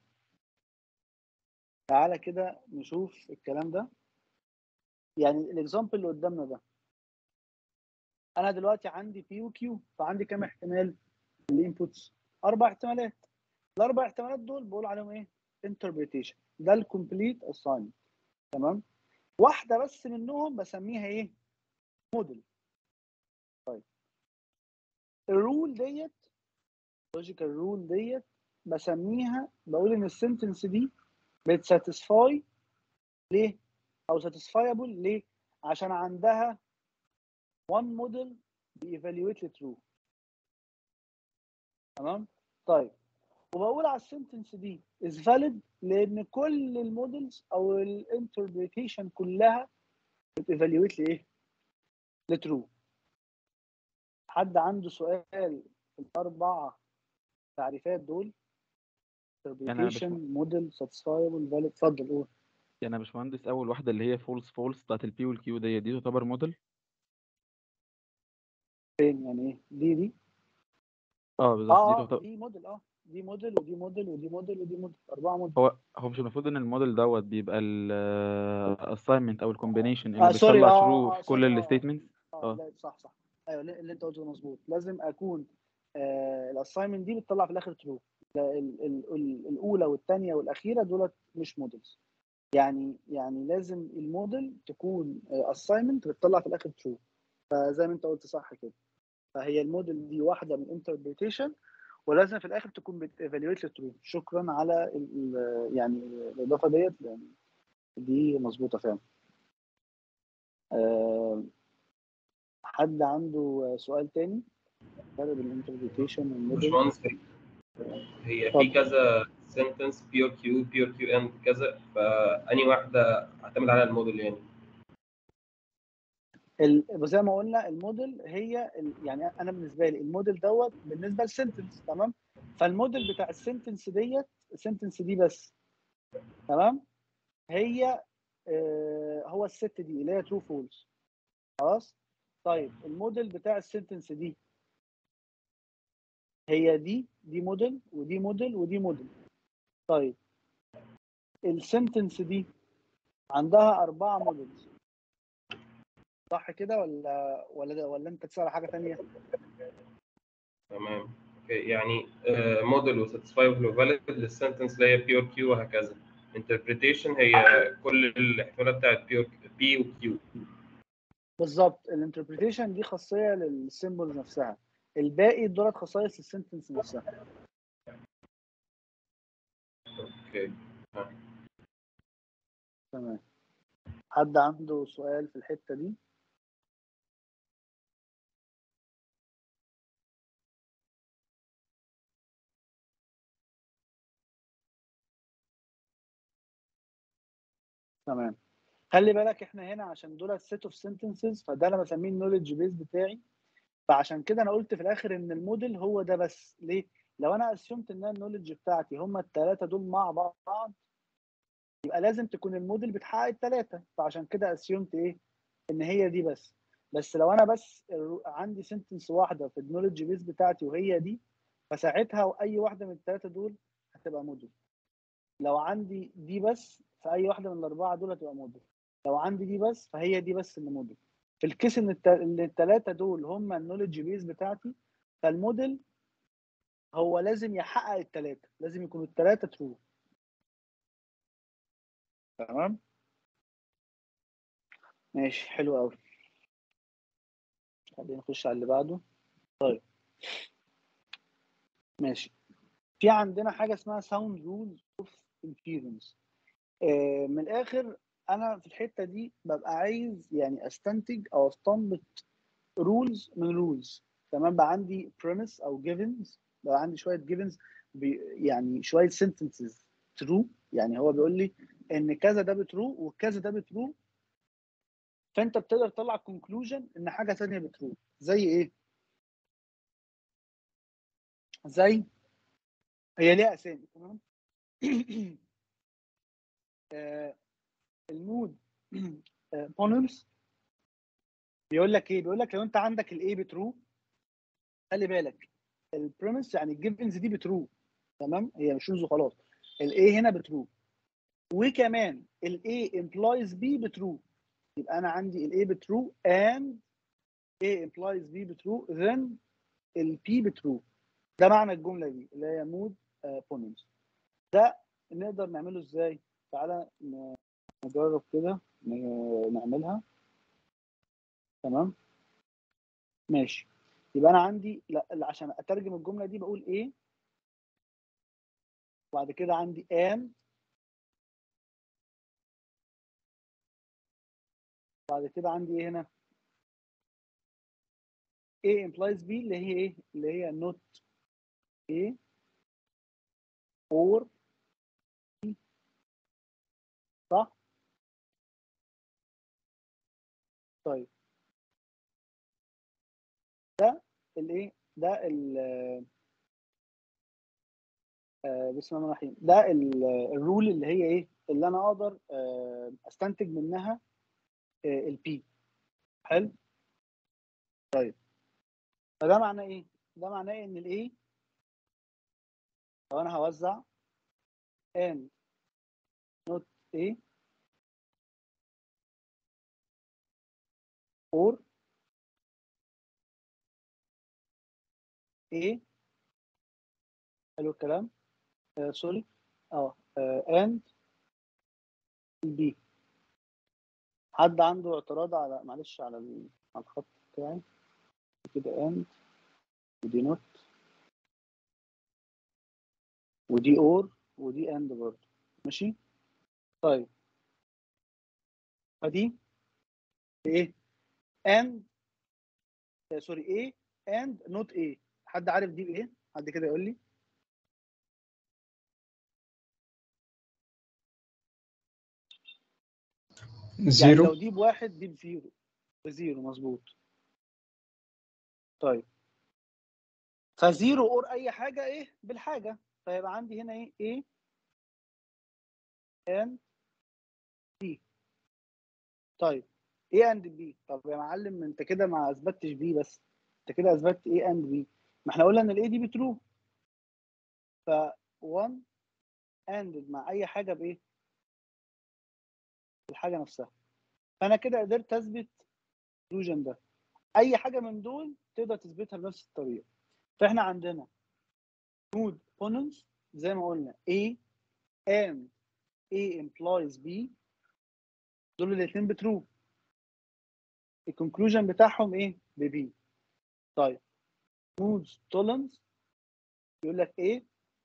A: تعالى كده نشوف الكلام ده يعني الاكزامبل اللي قدامنا ده انا دلوقتي عندي بي وكيو فعندي كام احتمال الانبوتس اربع احتمالات الاربع احتمالات دول بقول عليهم ايه انتربريتيشن ده الكومبليت اساينمنت تمام واحده بس منهم بسميها ايه موديل طيب الرول ديت لوجيكال رول ديت بسميها بقول ان السنتنس دي بتساتسفاي ليه او ساتسفايبل ليه عشان عندها one model بيفاليويت لترو تمام طيب وبقول على السنتنس دي is valid لان كل المودلز او الانتربريتيشن كلها بتيفاليويت لايه لترو حد عنده سؤال في الاربع تعريفات دول
D: يعني أنا
A: interpretation model satisfiable valid اتفضل قول
D: يعني يا باشمهندس اول واحده اللي هي فولس فولس بتاعت البي والكيو دي دي تعتبر موديل
A: فين يعني ايه دي دي
D: اه بالظبط دي
A: اه
D: تعتبر
A: دي موديل اه دي موديل ودي موديل ودي موديل ودي موديل اربعه موديل
D: هو هو مش المفروض ان الموديل دوت بيبقى الاساينمنت او الكومبينيشن
A: آه،
D: اللي
A: سوري،
D: بتطلع
A: آه،
D: ترو
A: آه،
D: في
A: سوري،
D: كل
A: آه.
D: الستيتمنتس
A: اه
D: آه.
A: لا صح صح ايوه اللي اللي انت قلته مظبوط لازم اكون آه الاساينمنت دي بتطلع في الاخر ترو الاولى والثانيه والاخيره دولت مش موديلز يعني يعني لازم الموديل تكون اساينمنت بتطلع في الاخر ترو فزي ما انت قلت صح كده فهي الموديل دي واحده من انتربريتيشن ولازم في الاخر تكون بتيفاليويت للترو شكرا على ال- ال- يعني الاضافه ديت لان دي مظبوطه فعلا آه، حد عنده سؤال تاني فرق بين الانتربريتيشن والموديل
E: باشمهندس هي في كذا سنتنس بيور كيو بيور كيو اند كذا فاني واحده اعتمد على الموديل يعني
A: ال- زي ما قلنا الموديل هي ال- يعني انا بالنسبه لي الموديل دوت بالنسبه للسنتنس تمام فالموديل بتاع السنتنس ديت السنتنس دي بس تمام هي آه، هو الست دي اللي هي ترو فولس خلاص طيب الموديل بتاع السنتنس دي هي دي دي موديل ودي موديل ودي موديل طيب السنتنس دي عندها أربعة موديلز صح كده ولا ولا ولا انت تسأل على حاجة تانية؟
E: تمام اوكي يعني موديل وساتسفايبل وفاليد للسنتنس اللي هي بيور كيو وهكذا انتربريتيشن هي كل الاحتمالات بتاعت بيور بي وكيو
A: بالظبط الانتربريتيشن دي خاصية للسيمبل نفسها الباقي دولت خصائص السنتنس نفسها
E: اوكي
A: تمام حد عنده سؤال في الحتة دي؟ تمام خلي بالك احنا هنا عشان دول سيت اوف سنتنسز فده انا بسميه النولج بيز بتاعي فعشان كده انا قلت في الاخر ان الموديل هو ده بس ليه؟ لو انا اسيومت ان النولج بتاعتي هم الثلاثه دول مع بعض يبقى لازم تكون الموديل بتحقق الثلاثه فعشان كده اسيومت ايه؟ ان هي دي بس بس لو انا بس عندي سنتنس واحده في النولج بيز بتاعتي وهي دي فساعتها اي واحده من الثلاثه دول هتبقى موديل لو عندي دي بس فاي واحده من الاربعه دول هتبقى موديل لو عندي دي بس فهي دي بس اللي موديل في الكيس ان الت- ان الثلاثه دول هم النولج بيز بتاعتي فالموديل هو لازم يحقق الثلاثه لازم يكونوا الثلاثه ترو تمام ماشي حلو قوي خلينا نخش على اللي بعده طيب ماشي في عندنا حاجه اسمها ساوند رولز اوف انفيرنس من الاخر انا في الحته دي ببقى عايز يعني استنتج او استنبط رولز من رولز تمام بقى عندي premise او givens بقى عندي شويه givens بي يعني شويه sentences true يعني هو بيقول لي ان كذا ده بترو وكذا ده بترو فانت بتقدر تطلع conclusion ان حاجه ثانيه بترو زي ايه؟ زي هي ليها اسامي تمام آه، المود بونلز بيقول لك ايه؟ بيقول لك لو انت عندك الاي بترو خلي بالك البريمس يعني الجيفنز دي بترو تمام هي مش رولز وخلاص الاي هنا بترو وكمان الاي امبلايز بي بترو يبقى انا عندي الاي بترو and A implies B بترو then ال P بترو ده معنى الجمله دي اللي هي مود بوننز ده نقدر نعمله ازاي؟ تعالى ن- نجرب كده ن- نعملها تمام ماشي يبقى انا عندي لا لا، عشان اترجم الجمله دي بقول ايه وبعد كده عندي and بعد كده عندي ايه هنا A implies B اللي هي ايه اللي هي not A or B صح طيب ده الايه ده ال آه، بسم الله الرحمن الرحيم ده ال- الرول اللي هي ايه اللي انا اقدر آه، استنتج منها البي حلو طيب فده معناه ايه ده معناه ان الايه لو انا هوزع n not a or a حلو الكلام آه سوري اه آه، and b حد عنده اعتراض على معلش على ال- على الخط بتاعي كده and ودي not ودي or ودي and برضه ماشي طيب فدي ايه and آه، سوري ايه and not a حد عارف دي بايه حد كده يقول لي يعني
C: زيرو
A: لو دي بواحد دي بزيرو بزيرو مظبوط طيب فزيرو اور اي حاجه ايه بالحاجه فيبقى عندي هنا ايه ايه and بي طيب ايه اند بي طب يا معلم انت كده ما اثبتتش بي بس انت كده اثبتت ايه اند بي ما احنا قلنا ان الايه دي بترو ف 1 اندد مع اي حاجه بايه الحاجه نفسها فانا كده قدرت اثبت الكونكلوجن ده اي حاجه من دول تقدر تثبتها بنفس الطريقه فاحنا عندنا نود opponents زي ما قلنا A and A implies B دول الاثنين بترو الكونكلوجن بتاعهم ايه ببي طيب نودز تولنز يقول لك ايه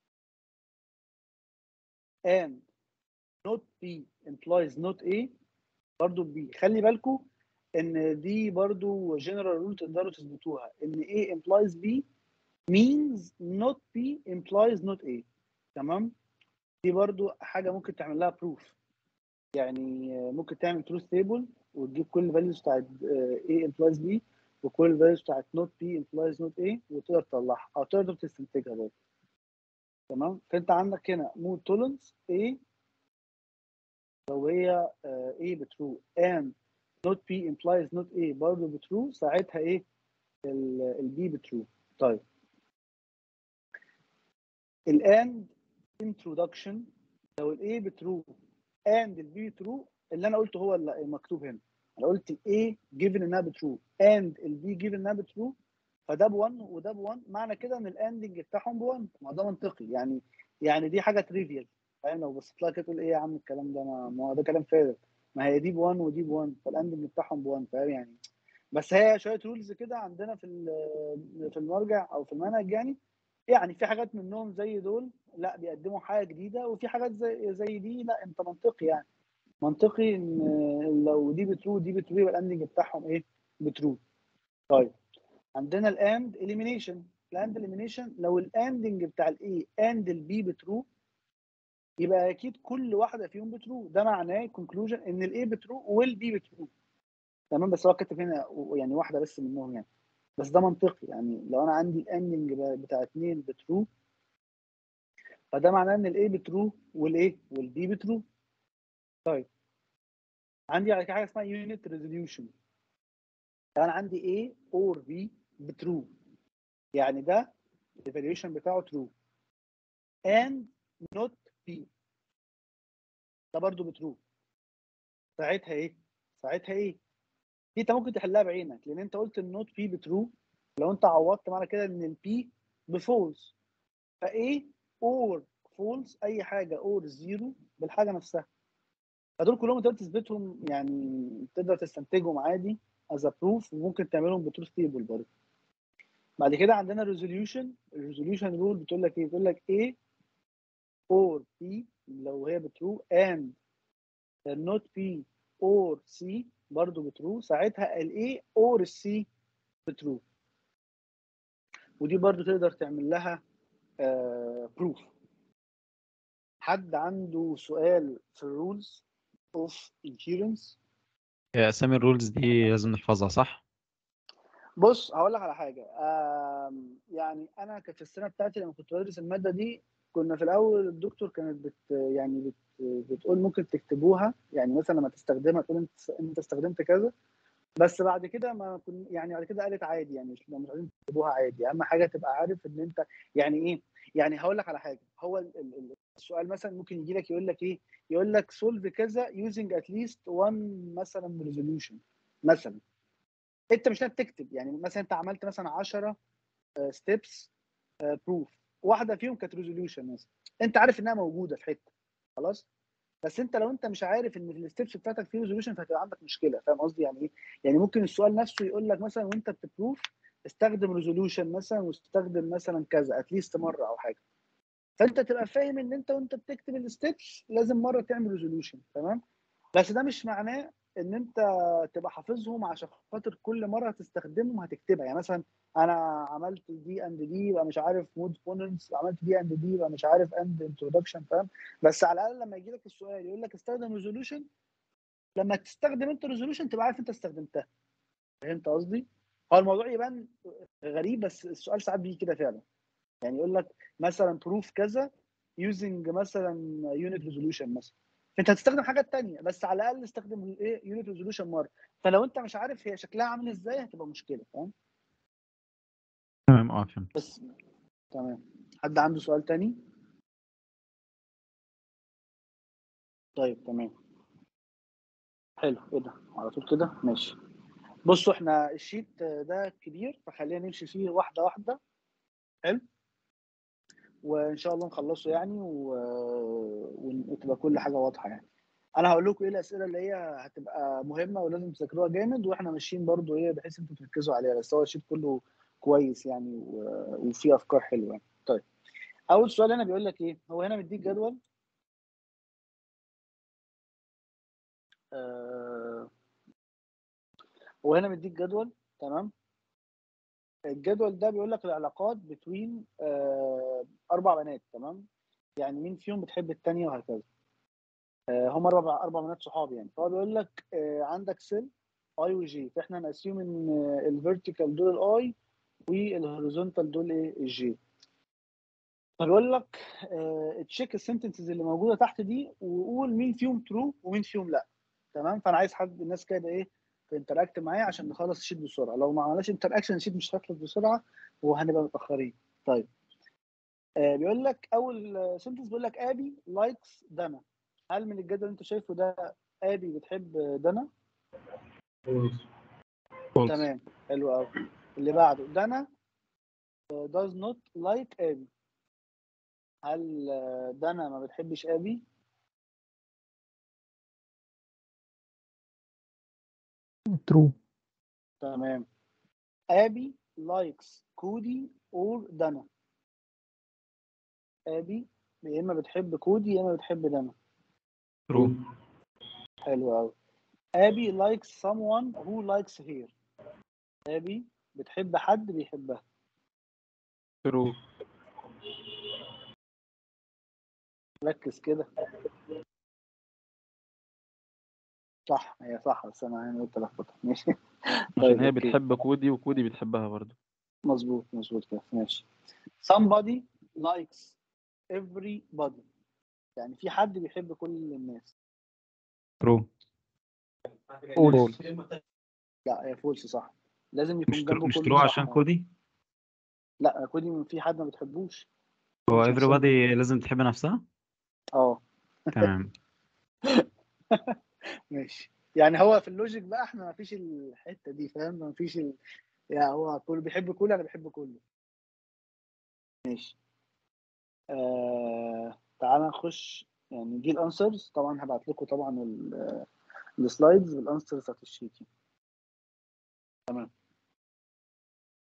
A: and not B implies not A برضو B خلي بالكم ان دي برضو general rule تقدروا تثبتوها ان A implies B means not B implies not A تمام دي برضو حاجه ممكن تعمل لها proof يعني ممكن تعمل truth table وتجيب كل values بتاعت A implies B وكل values بتاعت not B implies not A وتقدر تطلعها او تقدر تستنتجها برضه تمام فانت عندك هنا mood tolerance A لو هي آه، A بترو and not B implies not A برضه بترو ساعتها ايه ال B بترو طيب الان introduction لو ال A بترو and ال B بترو اللي انا قلته هو اللي مكتوب هنا انا قلت ال A given انها بترو and ال B given انها بترو فده ب 1 وده ب 1 معنى كده ان الاندنج بتاعهم ب 1 ما ده منطقي يعني يعني دي حاجه تريفيال فاهم لو بصيت لها كده تقول ايه يا عم الكلام ده ما ما هو ده كلام فارغ ما هي دي ب 1 ودي ب 1 فالاندنج بتاعهم ب 1 فاهم يعني بس هي شويه رولز كده عندنا في ال- في المرجع او في المنهج يعني يعني في حاجات منهم زي دول لا بيقدموا حاجه جديده وفي حاجات زي زي دي لا انت منطقي يعني منطقي ان لو دي بترو دي بترو يبقى الاندنج بتاعهم ايه بترو طيب عندنا الاند اليمينيشن الاند اليمينيشن لو الاندنج بتاع الاي اند البي بترو يبقى اكيد كل واحده فيهم بترو ده معناه كونكلوجن ان الاي بترو والبي بترو تمام بس هو كاتب هنا يعني واحده بس منهم يعني بس ده منطقي يعني لو انا عندي الاندنج بتاع اتنين بترو فده معناه ان الاي بترو والايه والبي بترو طيب عندي على كده حاجه اسمها يونت ريزوليوشن انا عندي A اور B بترو يعني ده الايفالويشن بتاعه ترو and not B ده برضو بترو ساعتها ايه ساعتها ايه دي انت ممكن تحلها بعينك لان انت قلت النوت بي بترو لو انت عوضت معنى كده ان البي بفولس فايه اور فولس اي حاجه اور زيرو بالحاجه نفسها فدول كلهم تقدر تثبتهم يعني تقدر تستنتجهم عادي از بروف وممكن تعملهم بتروث تيبل برضه بعد كده عندنا ريزوليوشن الريزوليوشن رول بتقول لك ايه بتقول لك ايه or P لو هي بترو and not P or C برضو بترو ساعتها ال A or ال C بترو ودي برضو تقدر تعمل لها بروف حد عنده سؤال في الرولز اوف inherence
F: هي اسامي الرولز دي لازم نحفظها صح
A: بص هقول لك على حاجه آم، يعني انا كانت في السنه بتاعتي لما كنت بدرس الماده دي كنا في الاول الدكتور كانت بت يعني بت بتقول ممكن تكتبوها يعني مثلا لما تستخدمها تقول انت انت استخدمت كذا بس بعد كده ما كن يعني بعد كده قالت عادي يعني مش مش عايزين تكتبوها عادي اهم حاجه تبقى عارف ان انت يعني ايه يعني هقول لك على حاجه هو ال- ال- ال- السؤال مثلا ممكن يجي لك يقول لك ايه يقول لك سولف كذا using at least one مثلا resolution مثلا انت مش لازم تكتب يعني مثلا انت عملت مثلا 10 ستيبس بروف واحده فيهم كانت ريزوليوشن مثلا انت عارف انها موجوده في حته خلاص بس انت لو انت مش عارف ان الستبس بتاعتك في ريزوليوشن فهتبقى عندك مشكله فاهم قصدي يعني ايه يعني ممكن السؤال نفسه يقول لك مثلا وانت بتبروف استخدم ريزوليوشن مثلا واستخدم مثلا كذا اتليست مره او حاجه فانت تبقى فاهم ان انت وانت بتكتب الستبس لازم مره تعمل ريزوليوشن تمام بس ده مش معناه ان انت تبقى حافظهم عشان خاطر كل مره هتستخدمهم هتكتبها يعني مثلا انا عملت دي اند دي يبقى مش عارف مود بوننتس عملت دي اند دي يبقى مش عارف اند انترودكشن فاهم بس على الاقل لما يجي لك السؤال يقول لك استخدم ريزولوشن لما تستخدم انت ريزولوشن تبقى عارف انت استخدمتها فهمت قصدي؟ هو الموضوع يبان غريب بس السؤال ساعات بيجي كده فعلا يعني يقول لك مثلا بروف كذا يوزنج مثلا يونت ريزولوشن مثلا انت هتستخدم حاجات تانية بس على الاقل استخدم ايه يونت ريزولوشن مره فلو انت مش عارف هي شكلها عامل ازاي هتبقى مشكله فاهم
F: تمام اه فهمت
A: بس تمام حد عنده سؤال تاني طيب تمام حلو ايه ده على طول كده ماشي بصوا احنا الشيت ده كبير فخلينا نمشي فيه واحده واحده حلو وان شاء الله نخلصه يعني و... وتبقى كل حاجه واضحه يعني انا هقول لكم ايه الاسئله اللي هي هتبقى مهمه ولازم تذاكروها جامد واحنا ماشيين برضو ايه بحيث انتوا تركزوا عليها بس هو الشيت كله كويس يعني و... وفيه افكار حلوه يعني طيب اول سؤال هنا بيقول لك ايه هو هنا مديك جدول آه... هو هنا مديك جدول تمام الجدول ده بيقول لك العلاقات بتوين آه اربع بنات تمام يعني مين فيهم بتحب الثانيه وهكذا آه هم اربع اربع بنات صحاب يعني فهو بيقول لك آه عندك سيل اي وجي فاحنا ناسيوم ان الفيرتيكال دول الاي والهوريزونتال دول ايه الجي فبيقول لك تشيك السنتنسز اللي موجوده تحت دي وقول مين فيهم ترو ومين فيهم لا تمام فانا عايز حد الناس كده ايه تنتراكت معايا عشان نخلص الشيت بسرعه لو ما عملناش انتراكشن الشيت مش هيخلص بسرعه وهنبقى متاخرين طيب آه بيقول لك اول سنتنس بيقول لك ابي لايكس دنا هل من الجدول اللي انت شايفه ده ابي بتحب دنا تمام حلو قوي اللي بعده دنا does not like ابي هل دنا ما بتحبش ابي
B: true
A: تمام ابي لايكس كودي اور دنا ابي يا اما بتحب كودي يا اما بتحب دنا
F: true
A: حلو قوي ابي likes someone who likes her ابي بتحب حد بيحبها
D: ترو
A: ركز كده صح هي صح بس انا يعني قلت لخبطه ماشي
D: عشان هي
A: أوكي.
D: بتحب كودي وكودي بتحبها برضه
A: مظبوط مظبوط كده ماشي somebody likes everybody يعني في حد بيحب كل الناس
F: true
B: false
A: لا هي فولس صح لازم يكون
F: مش
A: جنبه
F: true مش
A: كل
F: true عشان كودي
A: لا كودي في حد ما بتحبوش
F: هو
A: مش
F: everybody لازم تحب نفسها
A: اه
F: تمام
A: ماشي يعني هو في اللوجيك بقى احنا ما فيش الحته دي فاهم ما فيش ال... يعني هو كله بيحب كله انا بحب كله ماشي آه... تعال نخش يعني دي الانسرز طبعا هبعت لكم طبعا ال- السلايدز بالانسرز بتاعت الشيت تمام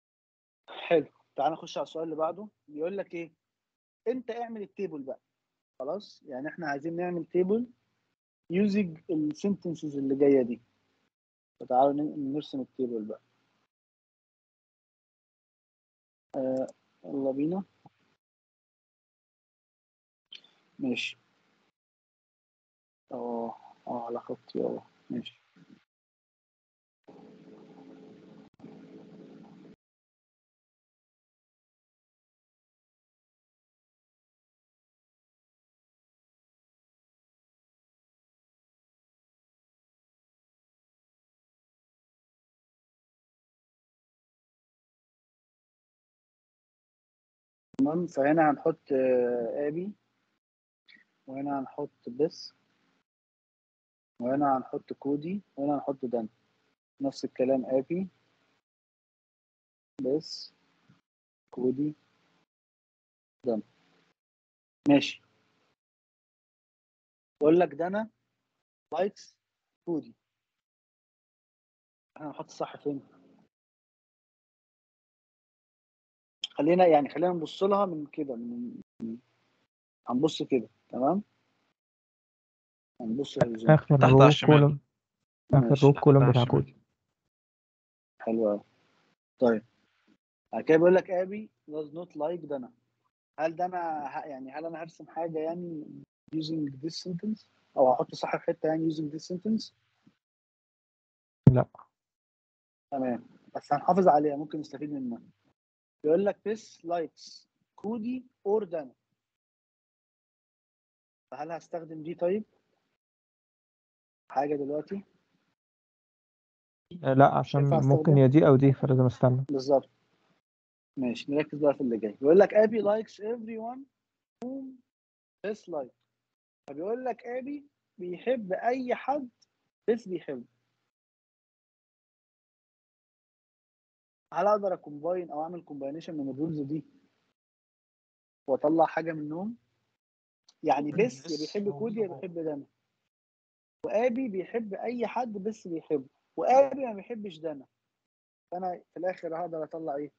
A: حلو تعال نخش على السؤال اللي بعده بيقول لك ايه انت اعمل التيبل بقى خلاص يعني احنا عايزين نعمل تيبل يوزنج السنتنسز اللي جايه دي فتعالوا ن- نرسم التيبل بقى آه يلا بينا ماشي اه اه على خطي اه ماشي تمام فهنا هنحط آه، ابي وهنا هنحط بس وهنا هنحط كودي وهنا هنحط دان نفس الكلام ابي بس كودي دان ماشي بقول لك ده انا لايكس كودي احنا هنحط الصح فين خلينا يعني خلينا نبص لها من كده من من- هنبص كده تمام هنبص للزوم
B: اخر
F: تحت
B: رو
F: على الشمال.
B: كولوم اخر
A: ماشي
B: رو
F: تحت
B: كولوم
F: على
B: بتاع
F: الشمال.
B: كودي
A: حلو قوي طيب بعد كده بيقول لك ابي does not like دانا هل ده انا ه- يعني هل انا هرسم حاجه يعني using this sentence او هحط صح في حته يعني using this sentence
B: لا.
A: تمام بس هنحافظ عليها ممكن نستفيد منها بيقول لك this likes كودي or دانا فهل هستخدم دي طيب حاجه دلوقتي
B: آه، لا عشان
A: ينفع
B: ممكن
A: استخدم؟
B: يا دي او دي فلازم استنى
A: بالظبط ماشي نركز بقى في اللي جاي بيقول لك ابي likes everyone whom dislike فبيقول لك ابي بيحب اي حد بس بيحبه هل اقدر اكومباين او اعمل كومباينيشن من الرولز دي واطلع حاجه منهم يعني بس يا بيحب كودي يا بيحب دانا وابي بيحب اي حد بس بيحبه وابي ما بيحبش دانا فانا في الاخر هقدر اطلع ايه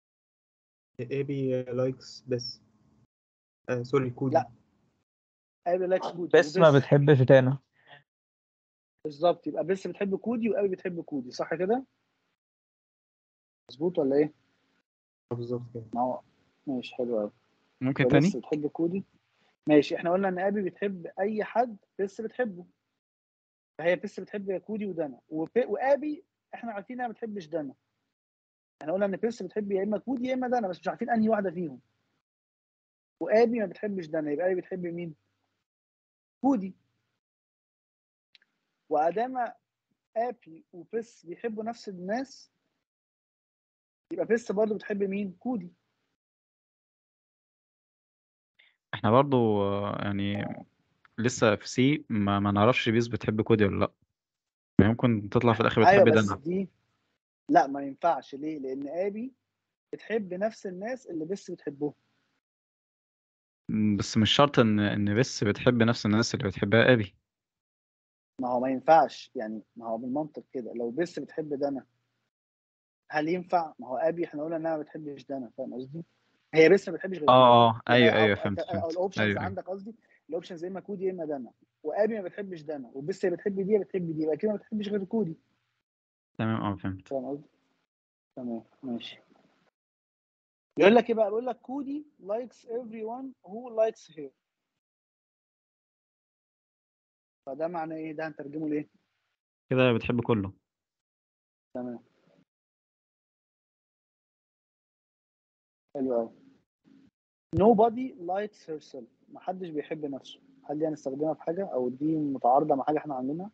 G: ابي لايكس بس آه سوري كودي
A: لا. ابي لايكس كودي
B: بس ما
A: وبس-
B: بتحبش دانا
A: بالظبط يبقى بس بتحب كودي وابي بتحب كودي صح كده مظبوط ولا ايه
G: بالظبط كده
A: ما هو ماشي حلو قوي
F: ممكن
A: بس
F: تاني
A: بتحب كودي ماشي احنا قلنا ان ابي بتحب اي حد بس بتحبه فهي بس بتحب كودي ودانا وب- وابي احنا عارفين انها ما بتحبش دانا احنا قلنا ان بس بتحب يا اما كودي يا اما دانا بس مش عارفين انهي واحده فيهم وابي ما بتحبش دانا يبقى ابي بتحب مين كودي وادام ابي وبس بيحبوا نفس الناس يبقى بس برضه بتحب مين كودي
F: احنا برضو آه، يعني لسه في سي ما, ما نعرفش بيس بتحب كودي ولا لا ممكن تطلع في الاخر
A: ايوه
F: بتحب
A: بس
F: دانا
A: دي لا ما ينفعش ليه لان ابي بتحب نفس الناس اللي بس بتحبهم
F: م، بس مش شرط ان ان بس بتحب نفس الناس اللي بتحبها ابي
A: ما هو ما ينفعش يعني ما هو بالمنطق كده لو بس بتحب دانا هل ينفع ما هو ابي احنا قلنا انها ما بتحبش دانا فاهم قصدي هي بس ما بتحبش غير اتنين.
F: اه اه
A: يعني
F: ايوه
A: أو-
F: ايوه
A: أو-
F: فهمت
A: او
F: فهمت
A: الاوبشنز
F: ايوه ايوه
A: عندك قصدي الاوبشنز يا اما كودي يا اما دانا وابي ما بتحبش دانا وبس هي بتحب دي هي بتحب دي يبقى كده ما بتحبش غير كودي
F: تمام اه فهمت
A: فاهم قصدي؟ تمام ماشي يقول لك ايه بقى بيقول لك كودي likes everyone who likes her فده معناه ايه ده هنترجمه ليه
F: كده بتحب كله
A: تمام حلو قوي nobody likes herself محدش بيحب نفسه هل دي هنستخدمها في حاجه او دي متعارضه مع حاجه احنا عاملينها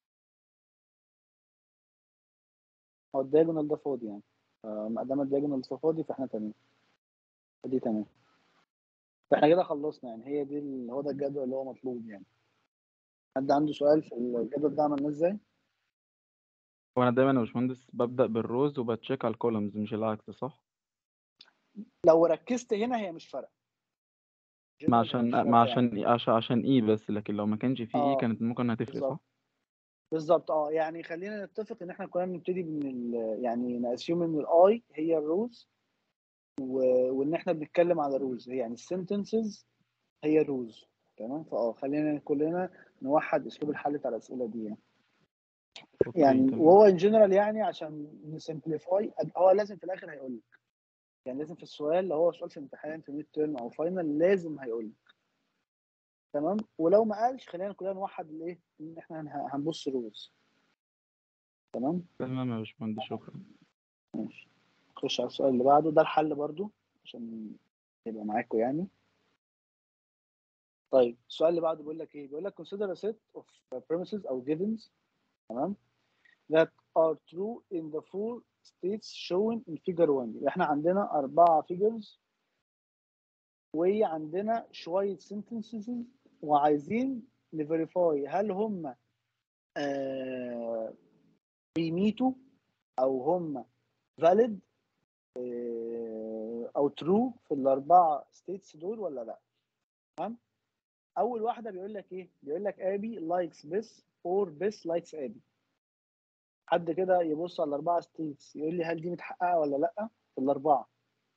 A: هو الدايجونال ده فاضي يعني فما دام الدايجونال ده فاضي فاحنا تمام دي تمام فاحنا كده خلصنا يعني هي دي ال- هو ده الجدول اللي هو مطلوب يعني حد عنده سؤال في الجدول ده عملناه ازاي؟
D: وانا دايما يا باشمهندس ببدأ بالروز وبتشيك على الكولومز مش العكس صح؟
A: لو ركزت هنا هي مش فارقه
D: ما
A: جنرال هي مش
D: عشان
A: فارقة
D: ما
A: يعني.
D: عشان إيه؟ عشان عشان ايه بس لكن لو ما كانش فيه ايه
A: آه،
D: كانت ممكن هتفرق
A: بالظبط
D: صح؟
A: بالظبط اه يعني خلينا نتفق ان احنا كنا بنبتدي من ال يعني ناسيوم ان الاي هي الروز و... وان احنا بنتكلم على روز يعني السنتنسز هي روز تمام فاه خلينا كلنا نوحد اسلوب الحل بتاع الاسئله دي يعني
D: أوكي،
A: يعني
D: تمام.
A: وهو ان جنرال يعني عشان نسمبليفاي هو لازم في الاخر هيقول لك يعني لازم في السؤال لو هو سؤال في امتحان في ميد تيرم او فاينل لازم هيقول لك تمام ولو ما قالش خلينا كلنا نوحد الايه ان احنا هن- هنبص روز تمام
D: تمام يا باشمهندس شكرا
A: ماشي نخش على السؤال اللي بعده ده الحل برضو عشان يبقى معاكم يعني طيب السؤال اللي بعده بيقول لك ايه بيقول لك consider a set of premises او givens تمام that are true in the four states shown in figure 1 يبقى احنا عندنا أربعة figures وعندنا شوية sentences وعايزين نفيريفاي هل هم آه بيميتوا أو هم valid آه أو true في الأربعة states دول ولا لأ تمام أول واحدة بيقول لك إيه؟ بيقول لك أبي likes this or this likes أبي حد كده يبص على الأربعة ستيتس يقول لي هل دي متحققة ولا لأ في الأربعة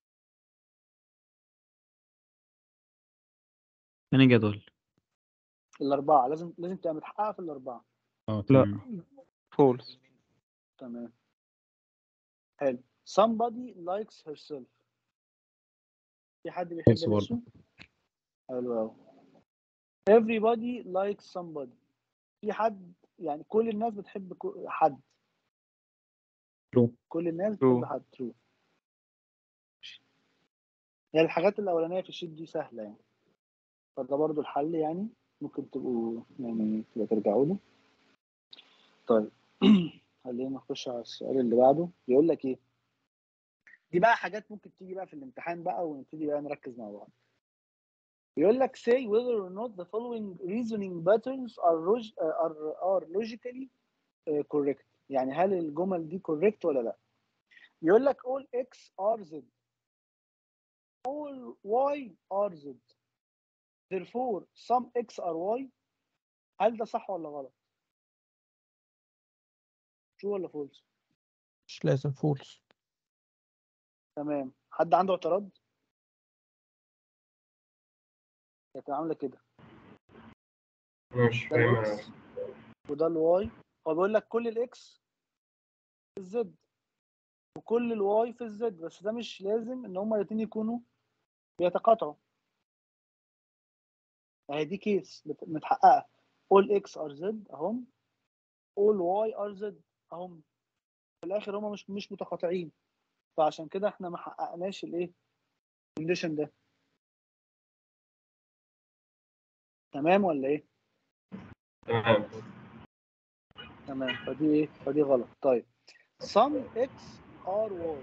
F: تاني جدول
A: الأربعة لازم لازم تبقى متحققة في الأربعة
F: اه
B: لا.
F: تمام
D: فولس
A: تمام حلو somebody likes herself في حد بيحب
F: False برضه.
A: نفسه حلو أوي everybody likes somebody في حد يعني كل الناس بتحب كو- حد
F: True.
A: كل الناس
D: True.
A: بتحب حد true يعني الحاجات الأولانية في الشيت دي سهلة يعني فده برضو الحل يعني ممكن تبقوا يعني تبقى ترجعوا له طيب خلينا نخش على السؤال اللي بعده بيقول لك ايه دي بقى حاجات ممكن تيجي بقى في الامتحان بقى ونبتدي بقى نركز مع بعض بيقول لك say whether or not the following reasoning patterns are log- are, are logically uh, correct يعني هل الجمل دي correct ولا لا بيقول لك all x are z all y are z therefore some x are y هل ده صح ولا غلط true ولا false
B: مش لازم فولس
A: تمام حد عنده اعتراض كانت عامله كده
E: مش
A: ده
E: فاهم
A: الاكس وده الواي هو بيقول لك كل الاكس في الزد وكل الواي في الزد بس ده مش لازم ان هما الاثنين يكونوا بيتقاطعوا اهي دي كيس بت- متحققه all x are z اهم all y are z اهم في الاخر هما مش مش متقاطعين فعشان كده احنا ما حققناش الايه الكونديشن ده تمام ولا ايه
E: تمام
A: تمام فدي ايه فدي غلط طيب some x are y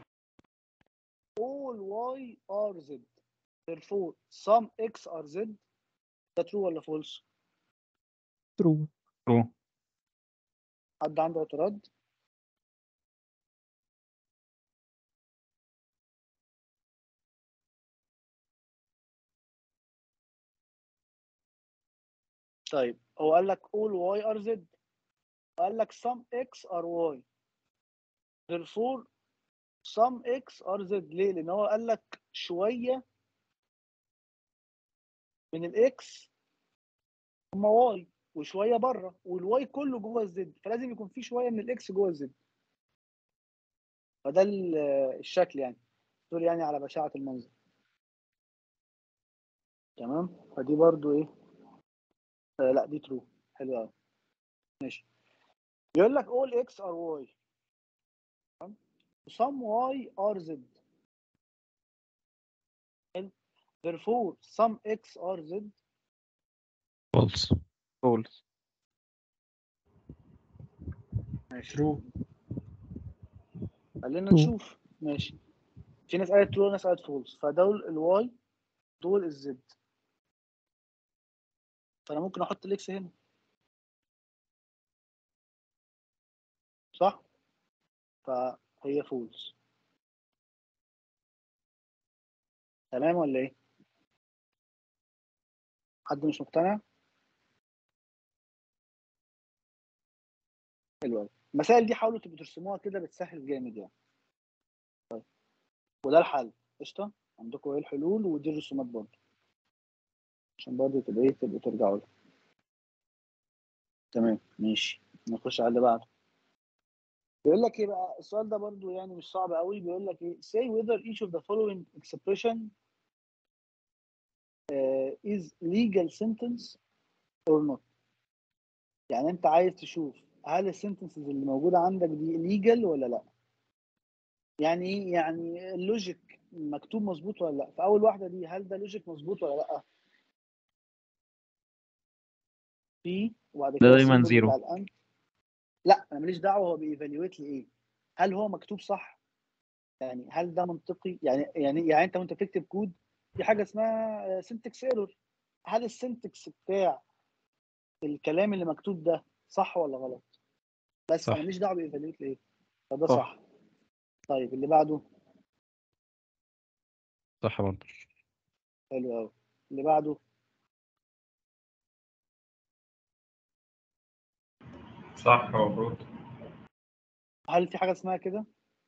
A: all y are z therefore some x are z ده true ولا false
B: ترو
F: True.
A: حد عنده اعتراض طيب هو قال لك all y are z قال لك some x are y therefore some x are z ليه لان هو قال لك شويه من الاكس هم واي وشويه بره والواي كله جوه الزد فلازم يكون في شويه من الاكس جوه الزد فده ال- الشكل يعني دول يعني على بشاعه المنظر تمام فدي برضو ايه آه لا دي ترو حلو قوي ماشي يقول لك all x are y تمام some y are z حلو therefore some x are z
F: False.
D: فولس
A: ماشي ترو خلينا
B: True.
A: نشوف ماشي في ناس قالت ترو وناس قالت فولس فدول الواي دول الزد فانا ممكن احط الاكس هنا صح فهي فولس تمام ولا ايه حد مش مقتنع حلو قوي المسائل دي حاولوا تبقوا ترسموها كده بتسهل جامد يعني طيب وده الحل قشطه عندكم ايه الحلول ودي الرسومات برضه عشان برضه تبقى ايه تبقوا ترجعوا له تمام ماشي نخش على اللي بعده بيقول لك ايه بقى السؤال ده برضه يعني مش صعب قوي بيقول لك ايه say whether each of the following expression uh, is legal sentence or not يعني انت عايز تشوف هل السنتنسز اللي موجوده عندك دي ليجل ولا لا يعني ايه يعني اللوجيك مكتوب مظبوط ولا لا فاول واحده دي هل ده لوجيك مظبوط ولا لا في وبعد
F: ده
A: كده
F: دايما
A: السيمبل
F: زيرو.
A: بتاع الأند. لا انا ماليش دعوه هو بيفاليويت لي ايه هل هو مكتوب صح يعني هل ده منطقي يعني يعني يعني انت وانت بتكتب كود في حاجه اسمها سنتكس ايرور هل السنتكس بتاع الكلام اللي مكتوب ده صح ولا غلط بس
F: صح.
A: انا ماليش دعوه بيفاليويت لي ايه فده
D: صح.
A: صح طيب اللي بعده
F: صح برضه
A: حلو قوي اللي بعده
E: صح المفروض
A: هل في حاجه اسمها كده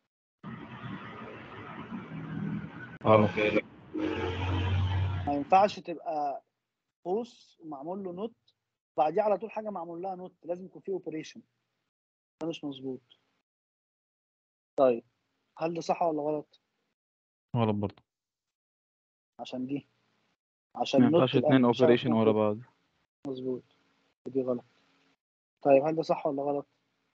E: غلط كده
A: ما ينفعش تبقى قوس ومعمول له نوت بعديه على طول حاجه معمول لها نوت لازم يكون في اوبريشن ده مش مظبوط طيب هل ده صح ولا غلط
F: غلط برضه
A: عشان دي عشان
D: ما
A: نوت
D: ينفعش
A: الآن
D: اتنين
A: مش عارف
D: اوبريشن ورا
A: نوت
D: بعض
A: مظبوط دي غلط طيب هل ده صح ولا غلط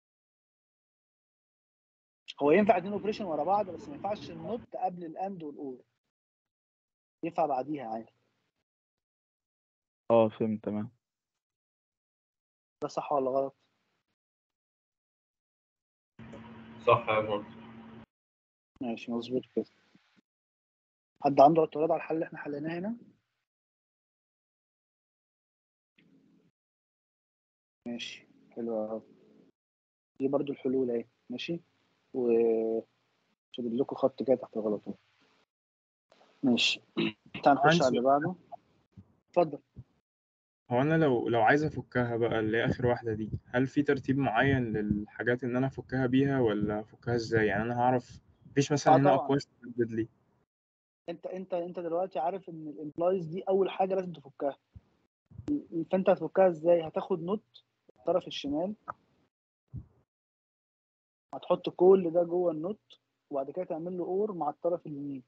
A: هو ينفع اتنين اوبريشن ورا بعض بس ما ينفعش النوت قبل الاند والاور ينفع بعديها عادي
D: اه فهمت تمام
A: ده صح ولا غلط
E: صح يا باشمهندس
A: ماشي مظبوط كده حد عنده اعتراض على الحل اللي احنا حليناه هنا ماشي حلو قوي دي برضو الحلول اهي ماشي و شدد لكم خط كده تحت الغلطات ماشي تعال نخش
G: عندي
A: على اللي بعده اتفضل
G: هو انا لو لو عايز افكها بقى اللي هي اخر واحده دي هل في ترتيب معين للحاجات ان انا افكها بيها ولا افكها ازاي يعني انا هعرف مفيش مثلا
A: آه
G: هنا
A: طبعاً.
G: اقواس تحدد لي
A: انت انت انت دلوقتي عارف ان الامبلايز دي اول حاجه لازم تفكها فانت هتفكها ازاي هتاخد نوت الطرف الشمال هتحط كل ده جوه النوت وبعد كده تعمل له اور مع الطرف اليمين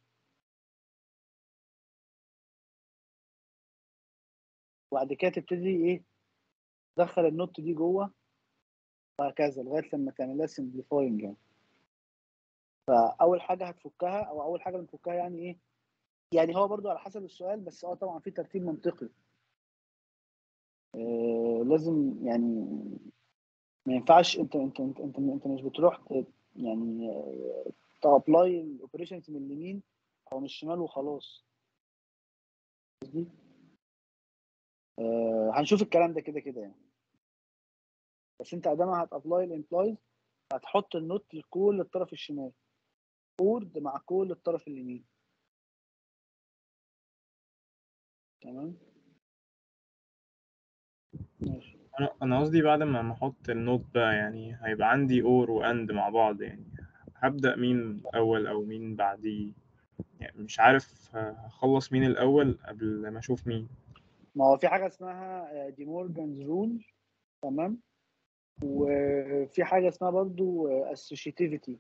A: وبعد كده تبتدي ايه تدخل النوت دي جوه وهكذا لغايه لما تعمل لها سمبليفاينج يعني فاول حاجه هتفكها او اول حاجه بنفكها يعني ايه يعني هو برضو على حسب السؤال بس اه طبعا في ترتيب منطقي آه لازم يعني ما ينفعش انت انت انت انت, انت مش بتروح ت- يعني تابلاي الاوبريشنز من اليمين او من الشمال وخلاص قصدي آه هنشوف الكلام ده كده كده يعني بس انت ادام هتابلاي الامبلايز هتحط النوت لكل الطرف الشمال اورد مع كل الطرف اليمين تمام ماشي
G: انا انا قصدي بعد ما ما احط النوت بقى يعني هيبقى عندي اور واند مع بعض يعني هبدأ مين اول او مين بعديه يعني مش عارف هخلص مين الاول قبل ما اشوف مين
A: ما هو في حاجه اسمها دي مورجانز رول تمام وفي حاجه اسمها برضو اسوشيتيفيتي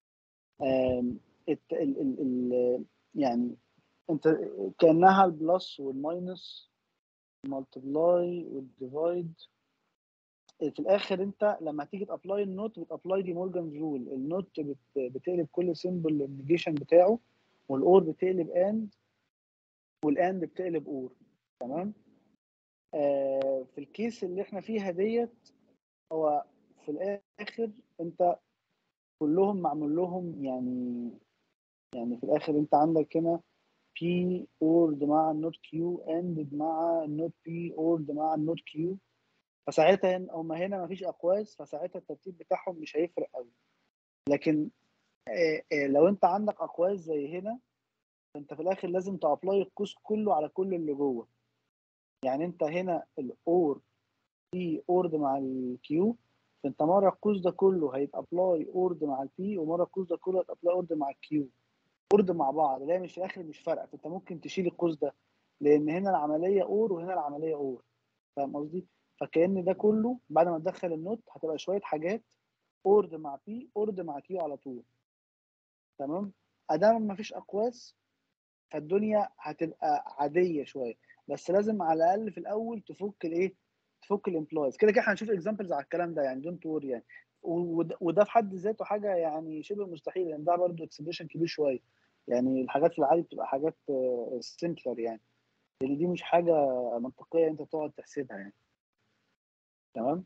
A: يعني انت كانها البلس والماينس المالتبلاي والديفايد في الاخر انت لما تيجي تابلاي النوت بتابلاي دي مورجانز رول النوت بت- بتقلب كل سيمبل النيجيشن بتاعه والاور بتقلب اند والاند بتقلب اور تمام آه في الكيس اللي احنا فيها ديت هو في الاخر انت كلهم معمول لهم يعني يعني في الاخر انت عندك هنا بي اورد مع النوت كيو اند مع النوت بي اورد مع النوت كيو فساعتها هن- هما هنا مفيش اقواس فساعتها الترتيب بتاعهم مش هيفرق قوي لكن آه، آه، لو انت عندك اقواس زي هنا فانت في الاخر لازم تابلاي القوس كله على كل اللي جوه يعني انت هنا الاور في اورد مع الكيو فانت مره القوس ده كله هيتابلاي اورد مع البي ومره القوس ده كله هيتابلاي اورد مع الكيو اورد مع بعض اللي هي مش في الاخر مش فارقه فانت ممكن تشيل القوس ده لان هنا العمليه اور وهنا العمليه اور فاهم قصدي فكأن ده كله بعد ما تدخل النوت هتبقى شويه حاجات اورد مع بي اورد مع كيو على طول تمام ادام ما فيش اقواس فالدنيا هتبقى عاديه شويه بس لازم على الاقل في الاول تفك الايه تفك الامبلويز كده كده هنشوف اكزامبلز على الكلام ده يعني دونت وري يعني وده وده في حد ذاته حاجه يعني شبه مستحيل لان ده برضه اكسبريشن كبير شويه يعني الحاجات في العادي بتبقى حاجات سيمبلر يعني لان دي مش حاجه منطقيه انت تقعد تحسبها يعني تمام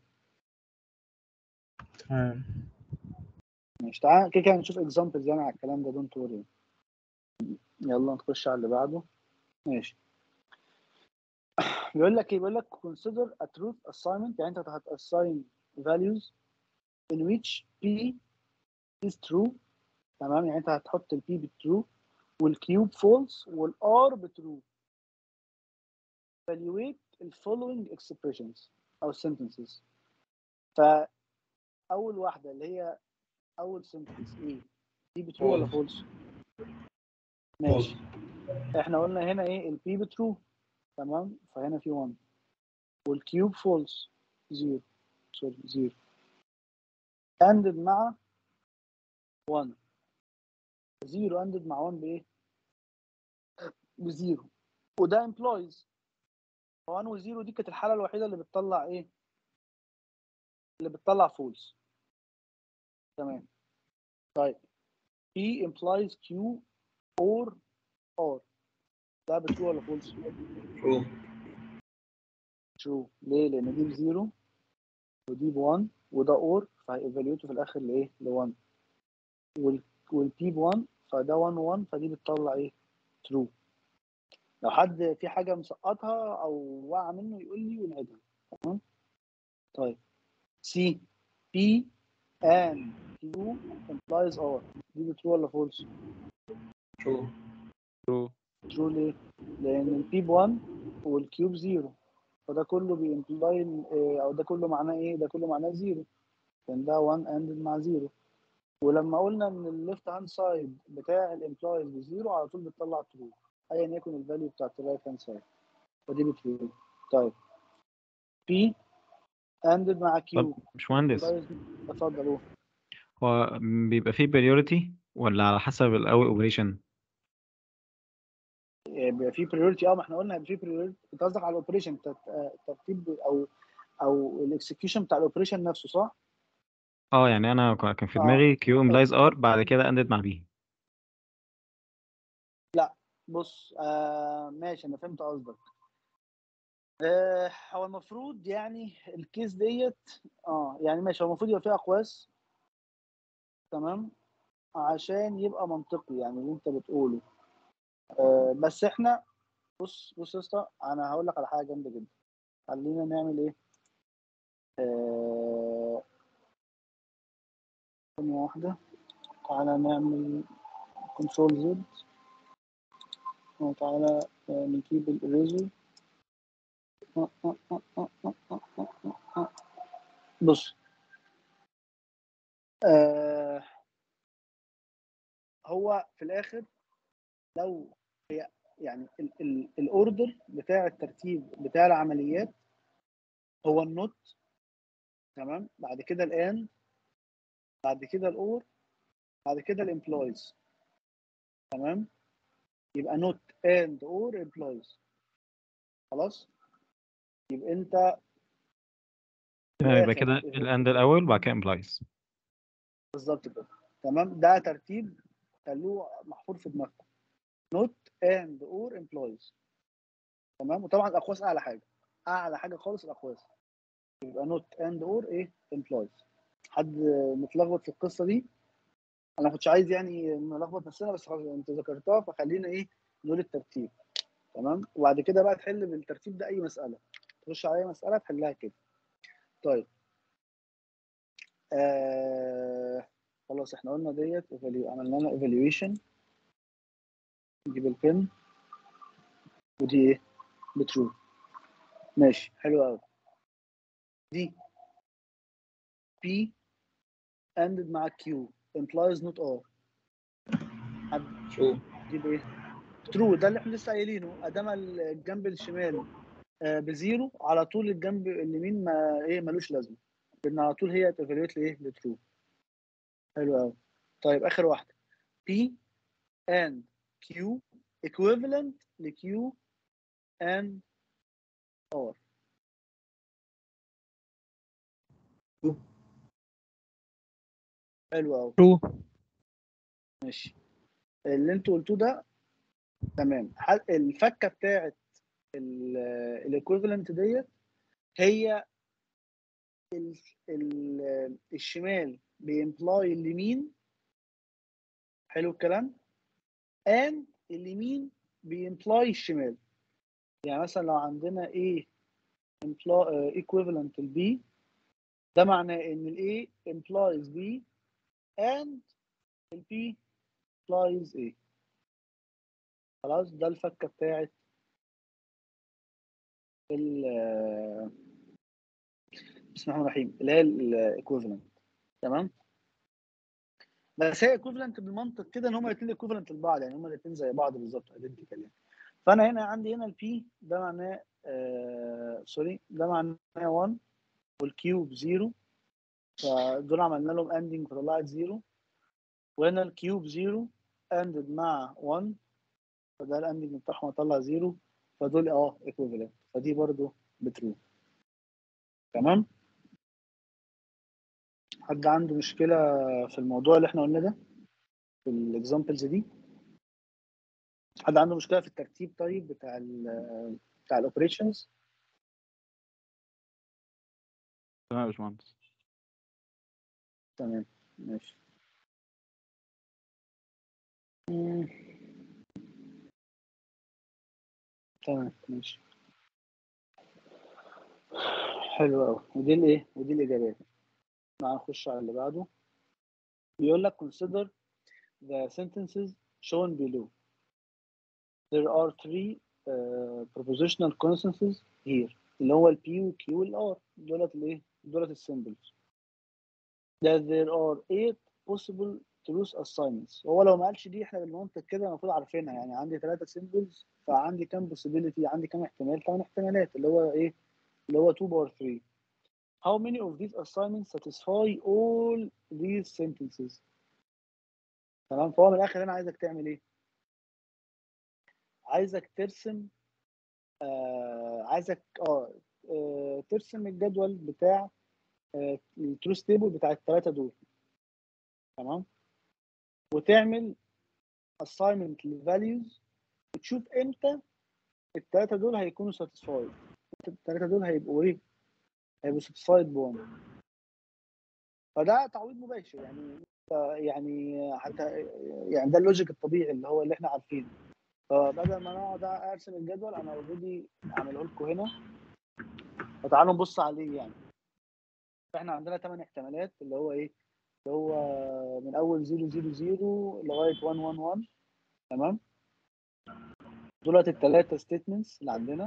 G: تمام
A: ماشي تعال كده كده نشوف اكزامبلز يعني على الكلام ده دونت وري يلا نخش على اللي بعده ماشي بيقول لك ايه بيقول لك consider a truth assignment يعني انت هتassign values in which p is true تمام يعني انت هتحط ال p بترو والكيوب false والr بترو evaluate ال following expressions او sentences فاول واحده اللي هي اول sentence ايه دي بترو ولا
E: False.
A: false ماشي احنا قلنا هنا ايه البي بترو تمام فهنا في 1 والكيوب فولس 0 سوري 0 اندد مع 1 0 اندد مع 1 بايه؟ بزيرو وده امبلويز 1 و0 دي كانت الحاله الوحيده اللي بتطلع ايه؟ اللي بتطلع فولس تمام طيب P implies Q or R ده بترو ولا فولس؟
E: ترو
A: ترو ليه؟ لأن دي بزيرو ودي ب1 وده اور فهيفاليوته في الآخر لإيه؟ ل1 والبي ب1 فده 1 1 فدي بتطلع إيه؟ ترو لو حد في حاجة مسقطها أو واقعة منه يقول لي ونعيدها تمام؟ طيب سي بي and Q implies R دي بترو ولا فولس؟
E: ترو
D: ترو
A: ترو ليه؟ لأن البي ب 1 والكيوب زيرو فده كله بيمبلاي او ده كله معناه ايه؟ ده كله معناه زيرو لان ده 1 اندد مع زيرو ولما قلنا ان الليفت هاند سايد بتاع الامبلايز بزيرو على طول بتطلع ترو ايا يكن الفاليو بتاعت الرايت هاند سايد فدي بترو طيب بي اندد مع
F: طب
A: كيو
F: باشمهندس
A: اتفضل قول
F: هو بيبقى فيه بريوريتي ولا على حسب الأول اوبريشن
A: بيبقى في بريورتي اه ما احنا قلنا هيبقى في بريورتي انت قصدك على الاوبريشن الترتيب او او الاكسكيوشن بتاع الاوبريشن نفسه صح؟
F: اه يعني انا ك- كان في
A: آه.
F: دماغي كيو امبلايز ار بعد كده اندد مع بي
A: بص آه ماشي انا فهمت قصدك آه هو المفروض يعني الكيس ديت اه يعني ماشي هو المفروض يبقى فيه اقواس تمام عشان يبقى منطقي يعني اللي انت بتقوله آه بس احنا بص بص يا اسطى انا هقول لك على حاجه جامده جدا خلينا نعمل ايه آه ثانيه واحده تعالى نعمل كنترول زد وتعالى آه، نجيب الاريزر بص آه هو في الاخر لو هي يعني الاوردر بتاع الترتيب بتاع العمليات هو النوت تمام بعد كده الان بعد كده الاور بعد كده الامبلويز تمام يبقى نوت اند اور امبلويز خلاص يبقى انت في
F: تمام يبقى
A: الآخر
F: كده الاند الاول وبعد كده امبلايز
A: بالظبط كده تمام ده ترتيب خلوه محفور في دماغكم نوت اند اور امبلويز تمام وطبعا الاقواس اعلى حاجه اعلى حاجه خالص الاقواس يبقى نوت اند اور ايه امبلويز حد متلخبط في القصه دي انا ما كنتش عايز يعني نلخبط نفسنا بس خلاص انت ذكرتها فخلينا ايه نقول الترتيب تمام وبعد كده بقى تحل بالترتيب ده اي مساله تخش على اي مساله تحلها كده طيب آه خلاص احنا قلنا ديت evalu- عملنا لها ايفالويشن نجيب البن ودي ايه بترو ماشي حلو قوي دي P ended مع Q implies not R حد
E: ترو
A: دي بايه ترو ده اللي احنا لسه قايلينه ادام الجنب الشمال آه، بزيرو على طول الجنب اليمين ما ايه ملوش لازمه لان على طول هي تفاليوت لايه لترو حلو قوي طيب اخر واحده P and Q equivalent ل Q and R حلو قوي
B: ترو
A: ماشي اللي انتوا قلتوه ده تمام ح- الفكه بتاعت الايكويفالنت ديت هي ال ال الشمال بيمبلاي اليمين حلو الكلام and اليمين بيمبلاي الشمال يعني مثلا لو عندنا A imply- آه، equivalent ل B ده معناه ان ال A implies B and ال B implies A خلاص ده الفكه بتاعت ال آه، بسم الله الرحمن الرحيم اللي هي الايكويفالنت تمام بس هي ايكويفالنت بالمنطق كده ان هما الاثنين ايكويفالنت لبعض يعني هما الاثنين زي بعض بالظبط ايدنتيكال يعني فانا هنا عندي هنا البي ده معناه آه سوري ده معناه 1 والكيوب 0 فدول عملنا لهم اندنج فطلعت 0 وهنا الكيوب 0 اندد مع 1 فده الاندنج بتاعهم هطلع 0 فدول اه ايكويفالنت فدي برضو بترو تمام حد عنده مشكلة في الموضوع اللي احنا قلنا ده في الاكزامبلز دي حد عنده مشكلة في الترتيب طيب بتاع ال بتاع الاوبريشنز
D: تمام يا باشمهندس
A: تمام ماشي مم. تمام ماشي حلو قوي ودي الايه ودي الاجابات تعال نخش على اللي بعده بيقول لك consider the sentences shown below there are three uh, propositional constances here اللي هو ال P وال Q وال R دولت الايه دولت السيمبلز that there are eight possible truth assignments هو لو ما قالش دي احنا بالمنطق كده المفروض عارفينها يعني عندي ثلاثة سيمبلز فعندي كام possibility عندي كام احتمال ثمان احتمالات اللي هو ايه اللي هو 2 باور 3 how many of these assignments satisfy all these sentences تمام فهو من الاخر هنا عايزك تعمل ايه عايزك ترسم آه عايزك اه آه، ترسم الجدول بتاع آه التروث تيبل بتاع الثلاثه دول تمام وتعمل assignment للvalues وتشوف امتى الثلاثه دول هيكونوا satisfied الثلاثه دول هيبقوا ايه هيبقوا satisfied بوان فده تعويض مباشر يعني يعني حتى يعني ده اللوجيك الطبيعي اللي هو اللي احنا عارفينه فبدل ما انا اقعد ارسم الجدول انا اوريدي عامله لكم هنا فتعالوا نبص عليه يعني احنا عندنا 8 احتمالات اللي هو ايه اللي هو من اول 0 0 0 لغايه 1 1 1 تمام دولت الثلاثه ستيتمنتس اللي عندنا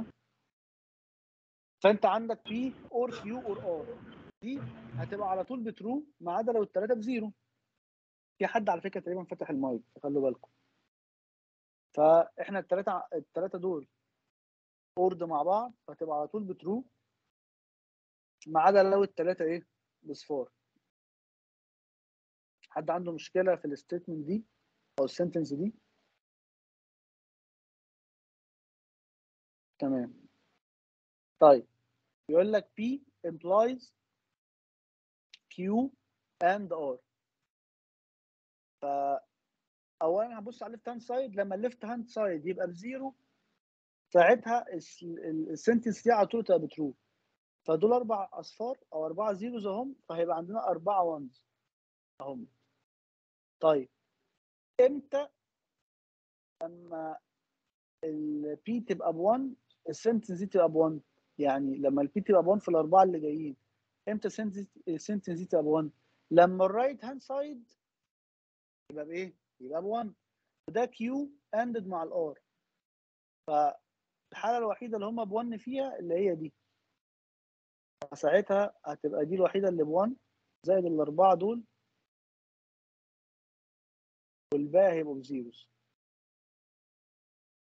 A: فانت عندك بي اور كيو اور ار دي هتبقى على طول بترو ما عدا لو الثلاثه بزيرو في حد على فكره تقريبا فتح المايك فخلوا بالكم فاحنا الثلاثه الثلاثه دول اورد مع بعض فهتبقى على طول بترو ما عدا لو الثلاثه ايه بصفار حد عنده مشكله في الستيتمنت دي او السنتنس دي تمام طيب يقول لك P implies Q and R ف اولا هبص على الليفت هاند سايد لما الليفت هاند سايد يبقى بزيرو ساعتها السنتنس دي على طول تبقى بترو فدول اربع اصفار او اربعه زيروز اهم فهيبقى عندنا اربعه وانز اهم طيب امتى لما البي تبقى ب1 السنتنس دي تبقى ب1 يعني لما البي تبقى ب1 في الاربعه اللي جايين امتى السنتنس دي تبقى ب1 لما الرايت هاند سايد يبقى بايه يبقى ب1 وده كيو اندد مع الار فالحاله الوحيده اللي هم ب1 فيها اللي هي دي فساعتها هتبقى دي الوحيده اللي ب1 زائد الاربعه دول والباقي هيبقوا بزيروز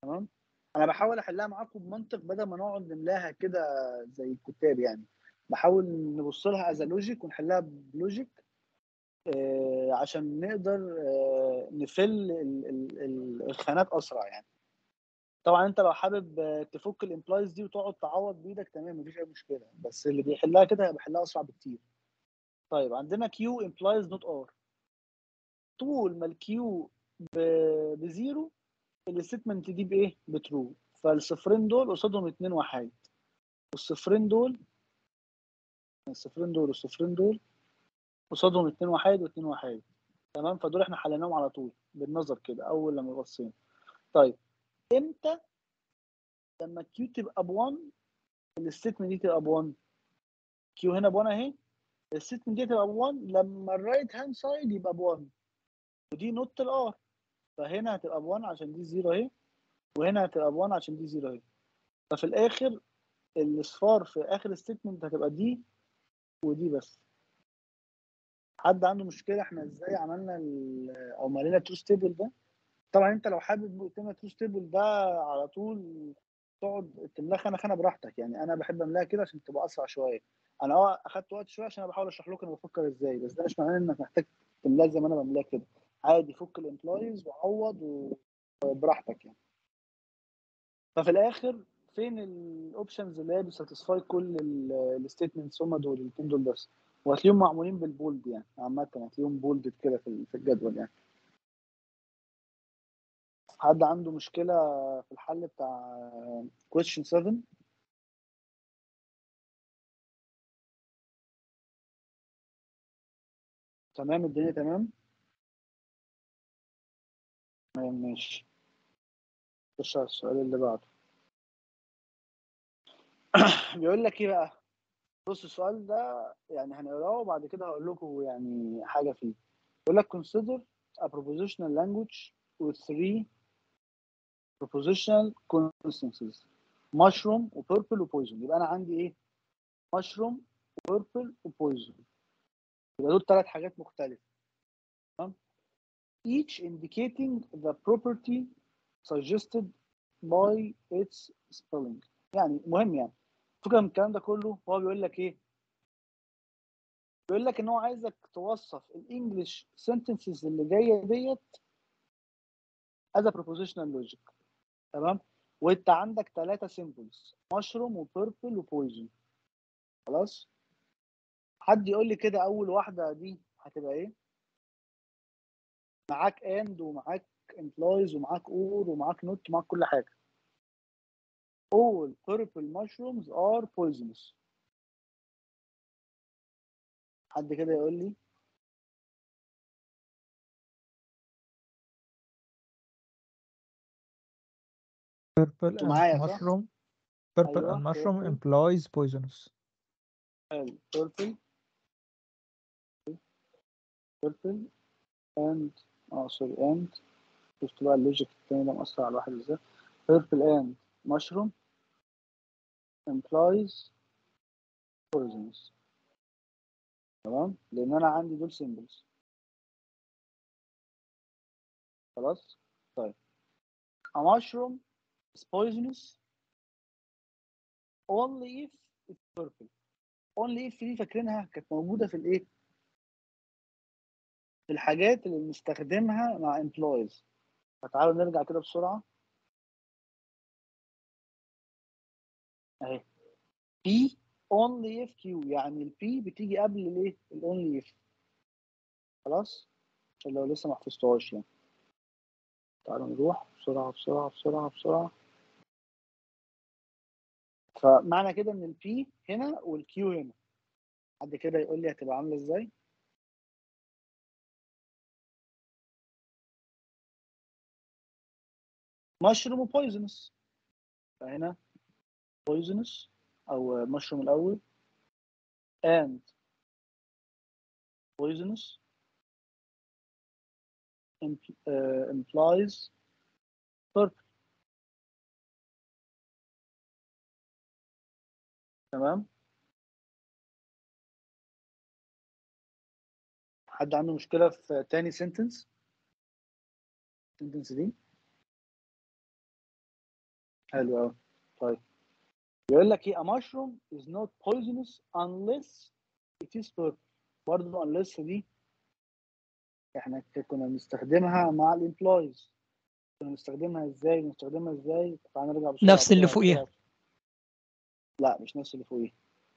A: تمام انا بحاول احلها معاكم بمنطق بدل ما نقعد نملاها كده زي الكتاب يعني بحاول نبص لها از لوجيك ونحلها بلوجيك آه، عشان نقدر آه، نفل ال- ال- ال- الخانات اسرع يعني طبعا انت لو حابب آه، تفك الامبلايز دي وتقعد تعوض بايدك تمام مفيش اي مشكله بس اللي بيحلها كده هيبقى حلها اسرع بكتير طيب عندنا كيو امبلايز نوت ار طول ما الكيو بزيرو الستمنت دي بايه بترو فالصفرين دول قصادهم اتنين وحيد والصفرين دول الصفرين دول والصفرين دول قصادهم اتنين وحيد واتنين وحيد تمام فدول احنا حليناهم على طول بالنظر كده اول لما بصينا طيب امتى لما كيو تبقى ب1 الستمنت دي تبقى ب1 كيو هنا ب1 اهي الستمنت دي تبقى ب1 لما الرايت هاند سايد يبقى ب1 ودي نوت الار فهنا هتبقى ب1 عشان دي زيرو اهي وهنا هتبقى ب1 عشان دي زيرو اهي ففي الاخر الاصفار في اخر الستمنت هتبقى دي ودي بس حد عنده مشكله احنا ازاي عملنا ال- او مالينا الترو ستيبل ده طبعا انت لو حابب تملى الترو ستيبل ده على طول تقعد تملاها خانه خانه براحتك يعني انا بحب املاها كده عشان تبقى اسرع شويه انا اه اخدت وقت شويه عشان انا بحاول اشرح لكم انا بفكر ازاي بس ده مش معناه انك محتاج تملاها زي ما انا بملاها كده عادي فك الامبلويز وعوض وبراحتك يعني ففي الاخر فين الاوبشنز اللي هي بتساتسفاي كل الستيتمنتس هم دول الاثنين دول بس وهتلاقيهم معمولين بالبولد يعني عامة هتلاقيهم بولدد كده في في الجدول يعني حد عنده مشكلة في الحل بتاع question 7 تمام الدنيا تمام تمام ماشي خش على السؤال اللي بعده بيقول لك ايه بقى بص السؤال ده يعني هنقراه وبعد كده هقول لكم يعني حاجة فيه بيقول لك consider a propositional language with three propositional constances mushroom وpurple وpoison يبقى انا عندي ايه mushroom وpurple وpoison يبقى دول ثلاث حاجات مختلفة تمام each indicating the property suggested by its spelling يعني مهم يعني فكرة من الكلام ده كله هو بيقول لك ايه بيقول لك ان هو عايزك توصف الانجليش sentences اللي جايه ديت as a propositional logic تمام وانت عندك ثلاثة سيمبلز مشروم وبيربل وبويزن خلاص حد يقول لي كده اول واحدة دي هتبقى ايه معاك اند ومعاك امبلايز ومعاك اور ومعاك نوت ومعاك كل حاجة all purple mushrooms are poisonous حد كده يقول لي
B: purple
A: انتوا
B: and
A: معايا صح؟
B: mushroom purple
A: أيوة،
B: and mushroom
A: purple.
B: implies poisonous
A: حلو purple purple and اه سوري and شفت بقى اللوجيك التاني ده مأثر على الواحد ازاي purple and mushroom implies poisonous تمام لأن أنا عندي دول symbols خلاص طيب a mushroom is poisonous only if it's purple only if دي فاكرينها كانت موجودة في الإيه؟ في الحاجات اللي بنستخدمها مع employees فتعالوا نرجع كده بسرعة اهي P only if Q يعني ال P بتيجي قبل الايه؟ ال only if خلاص؟ عشان لو لسه ما حفظتهاش يعني تعالوا نروح بسرعة بسرعة بسرعة بسرعة فمعنى كده ان ال P هنا وال Q هنا حد كده يقول لي هتبقى عاملة ازاي؟ مشروم وبويزنس فهنا poisonous أو مشروم الأول and poisonous impl- uh, implies purple تمام حد عنده مشكلة في تاني sentence sentence دي حلو قوي طيب بيقول لك ايه a mushroom is not poisonous unless it is purple برضه unless دي احنا ك- كنا بنستخدمها مع الامبلويز كنا بنستخدمها ازاي بنستخدمها ازاي تعالى نرجع بسرعه
B: نفس اللي
A: بسرعة،
B: فوقيها.
A: بسرعة. لا مش نفس اللي فوقيه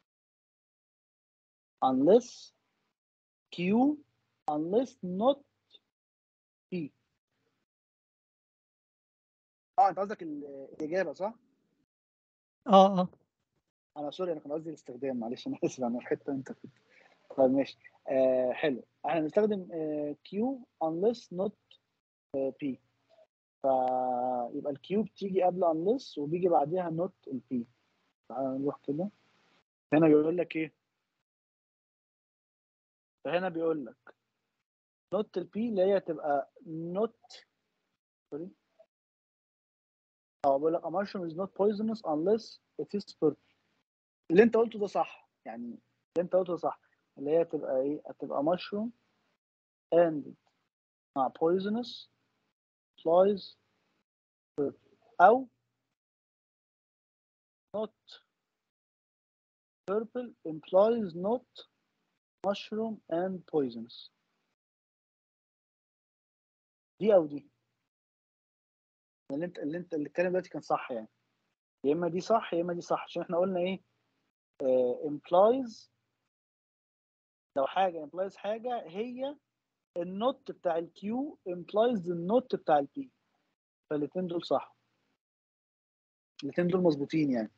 A: unless Q unless not P اه انت قصدك ال- الاجابه صح؟
B: اه اه
A: انا سوري انا كان قصدي الاستخدام معلش انا اسف انا في حته انت كنت طيب ماشي آه حلو احنا بنستخدم آه Q unless not آه P فيبقى الكيو بتيجي قبل unless وبيجي بعديها not ال P تعالى نروح كده هنا بيقول لك ايه فهنا بيقول لك not ال P اللي هي تبقى not سوري اه بيقول لك a mushroom is not poisonous unless it is purple اللي انت قلته ده صح يعني اللي انت قلته ده صح اللي هي تبقى ايه هتبقى mushroom and مع poisonous implies purple او not purple implies not mushroom and poisonous دي او دي اللي انت اللي انت اللي اتكلم دلوقتي كان صح يعني يا اما دي صح يا اما دي صح عشان احنا قلنا ايه آه implies لو حاجه implies حاجه هي النوت بتاع الكيو implies النوت بتاع البي فالاثنين دول صح الاثنين دول مظبوطين يعني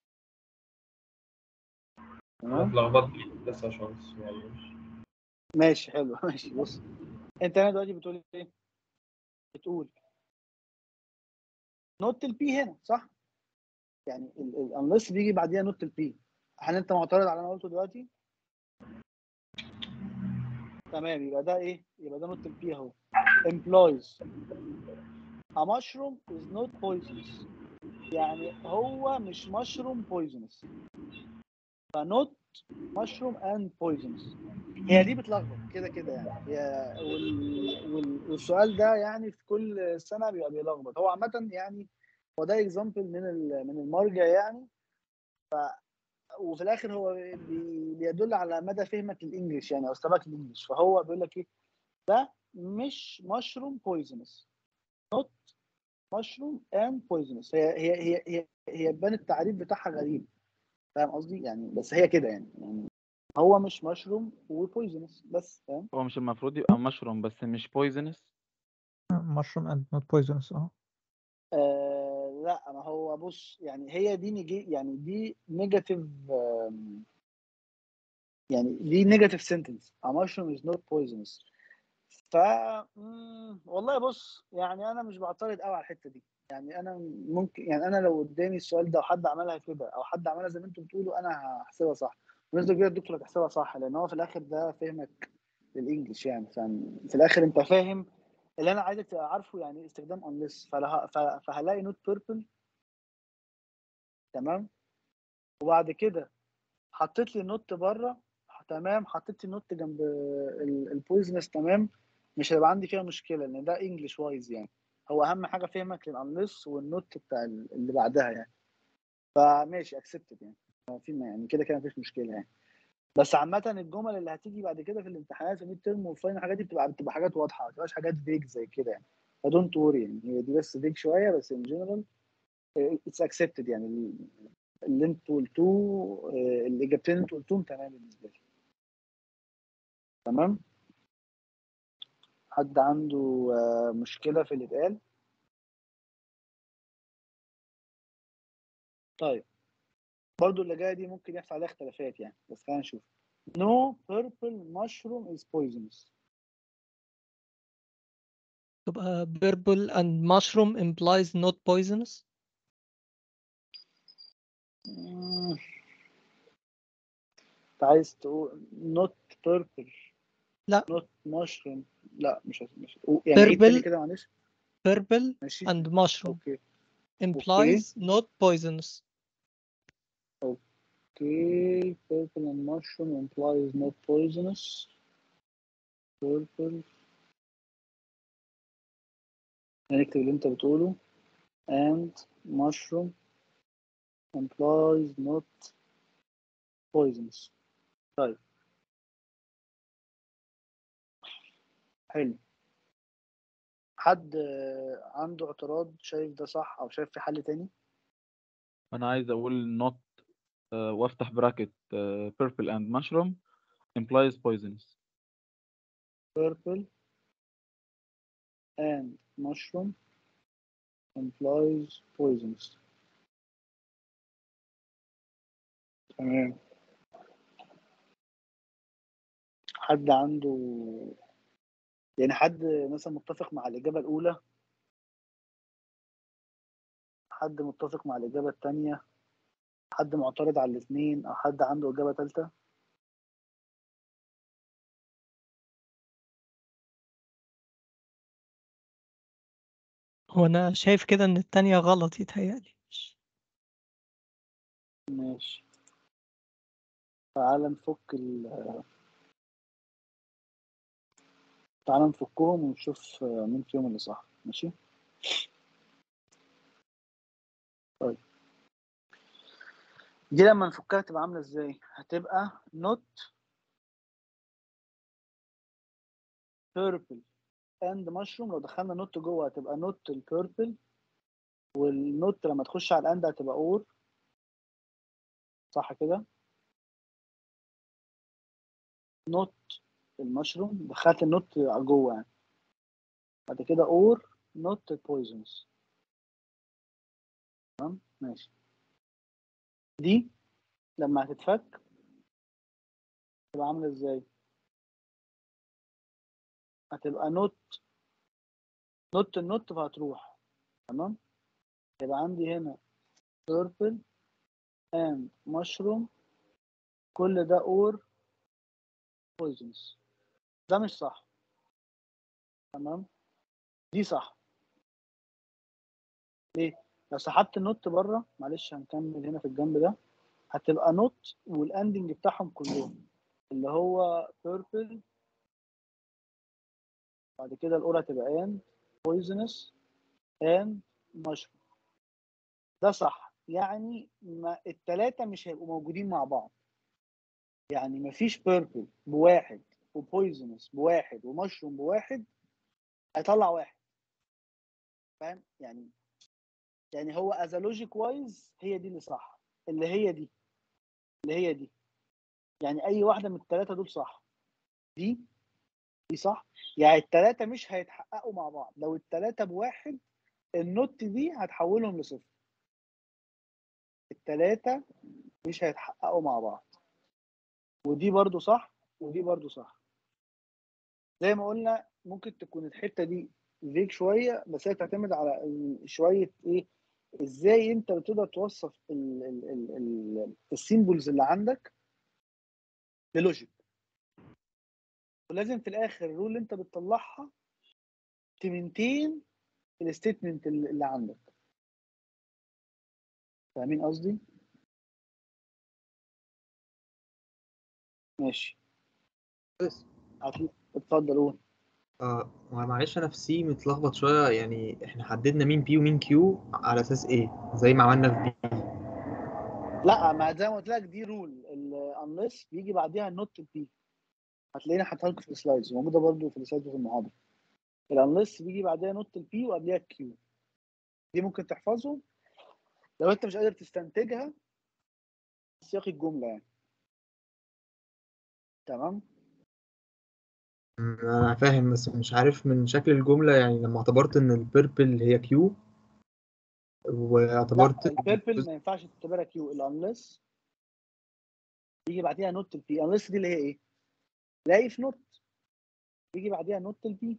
E: انا
A: تمام
E: اتلخبطت بس يا شانس يعني
A: ماشي حلو ماشي بص انت هنا دلوقتي بتقول ايه بتقول نوت البي هنا صح يعني الانلس بيجي بعديها نوت البي هل انت معترض على اللي انا قلته دلوقتي تمام يبقى ده ايه يبقى ده نوت البي اهو employs a mushroom is not poisonous يعني هو مش mushroom poisonous فنوت mushroom and poisonous هي دي بتلخبط كده كده يعني هي وال... وال... والسؤال ده يعني في كل سنه بيبقى بيلخبط هو عامه يعني هو ده اكزامبل من ال... من المرجع يعني ف... وفي الاخر هو بي... بيدل على مدى فهمك للانجليش يعني او استوعابك للانجليش فهو بيقول لك ايه ده مش مشروم بويزنس نوت مشروم اند بويزنس هي هي هي هي هي بان التعريف بتاعها غريب فاهم قصدي يعني بس هي كده يعني يعني هو مش مشروم وبويزنس بس فاهم
D: هو مش المفروض يبقى مشروم بس مش بويزنس
B: mushroom and not poisonous اه
A: آه لا ما هو بص يعني هي دي نيجي يعني دي نيجاتيف يعني دي نيجاتيف سنتنس a mushroom is not poisonous ف مم، والله بص يعني انا مش بعترض قوي على الحته دي يعني انا ممكن يعني انا لو قدامي السؤال ده وحد عملها كده او حد عملها زي ما انتم بتقولوا انا هحسبها صح بالنسبه كبيره الدكتور هتحسبها صح لان هو في الاخر ده فهمك للانجلش يعني فاهم في الاخر انت فاهم اللي انا عايزك تبقى عارفه يعني استخدام unless فله... ف... فهلاقي نوت بيربل تمام وبعد كده حطيت لي نوت بره تمام حطيت لي نوت جنب البويزنس تمام مش هيبقى عندي فيها مشكله لان ده انجلش وايز يعني هو اهم حاجه فهمك للانلس والنوت بتاع ال- اللي بعدها يعني فماشي اكسبتد يعني في يعني كده كده مفيش مشكله يعني بس عامة الجمل اللي هتيجي بعد كده في الامتحانات الميد ترم والفاينل الحاجات دي بتبقى بتبقى حاجات واضحة ما بتبقاش حاجات فيك زي كده يعني فدونت وري يعني هي دي بس فيك شوية بس ان جنرال اتس اكسبتد يعني ال- اللي انتوا قلتوه آه، الاجابتين اللي انتوا قلتوهم تمام بالنسبة لي تمام حد عنده آه، مشكلة في اللي اتقال طيب برضو اللي جاية دي ممكن يحصل عليها اختلافات يعني بس خلينا نشوف No purple mushroom is poisonous
H: تبقى purple and mushroom implies not poisonous
A: مم. انت عايز تقول not purple
H: لا.
A: not mushroom لا مش مش يعني عيد تاني
H: Purple.
A: كده معلش
H: purple
A: ماشي
H: and mushroom
A: اوكي
H: implies not poisonous
A: اوكي purple and mushroom implies not poisonous purple هنكتب اللي انت بتقوله and mushroom implies not poisonous طيب حلو حد آه، عنده اعتراض شايف ده صح او شايف في حل تاني
D: انا عايز اقول not آه، وافتح براكت آه، purple and mushroom implies poisonous
A: purple and mushroom implies poisonous تمام حد عنده يعني حد مثلا متفق مع الإجابة الأولى حد متفق مع الإجابة التانية حد معترض على الاثنين أو حد عنده إجابة تالتة
H: هو انا شايف كده ان التانية غلط يتهيألي
A: ماشي تعال نفك ال تعال نفكهم ونشوف مين فيهم اللي صح ماشي طيب دي لما نفكها تبقى عاملة ازاي هتبقى not purple and mushroom لو دخلنا نوت جوه هتبقى نوت البيربل والنوت لما تخش على الاند هتبقى اور صح كده نوت المشروم دخلت النوت جوه يعني بعد كده اور نوت بويزنز تمام ماشي دي لما هتتفك تبقى عامله ازاي هتبقى نوت نوت النوت فهتروح تمام يبقى عندي هنا purple and mushroom كل ده or poisons ده مش صح تمام دي صح ليه لو سحبت النوت بره معلش هنكمل هنا في الجنب ده هتبقى نوت والاندنج بتاعهم كلهم اللي هو purple بعد كده الأورا تبقى and poisonous and mushroom ده صح يعني ما التلاتة مش هيبقوا موجودين مع بعض يعني مفيش purple بواحد وبويزنس بواحد ومشروم بواحد هيطلع واحد فاهم يعني يعني هو از لوجيك وايز هي دي اللي صح اللي هي دي اللي هي دي يعني اي واحده من الثلاثه دول صح دي دي صح يعني الثلاثه مش هيتحققوا مع بعض لو الثلاثه بواحد النوت دي هتحولهم لصفر الثلاثه مش هيتحققوا مع بعض ودي برضو صح ودي برضو صح زي ما قلنا ممكن تكون الحته دي فيك شويه بس هي تعتمد على ال- شويه ايه ازاي انت بتقدر توصف ال- ال- ال- ال- السيمبلز اللي عندك للوجيك ولازم في الاخر الرول اللي انت بتطلعها تمنتين الستيتمنت اللي اللي عندك فاهمين قصدي؟ ماشي
I: بس
A: عطل- اتفضل قول
I: آه معلش انا في سي متلخبط شويه يعني احنا حددنا مين بي ومين كيو على اساس ايه زي ما عملنا في بي
A: لا ما زي ما قلت لك دي رول الانلس بيجي بعديها النوت بي هتلاقينا حاطها لكم في السلايدز موجوده برضو في السلايدز في المحاضره الانلس بيجي بعديها نوت البي وقبلها الكيو دي ممكن تحفظهم لو انت مش قادر تستنتجها في سياق الجمله يعني تمام
I: انا فاهم بس مش عارف من شكل الجمله يعني لما اعتبرت ان البيربل هي كيو واعتبرت
A: لا البيربل ما ينفعش تعتبرها كيو الانلس يجي بعديها نوت البي انلس دي اللي هي ايه؟ لاقي في نوت يجي بعديها نوت البي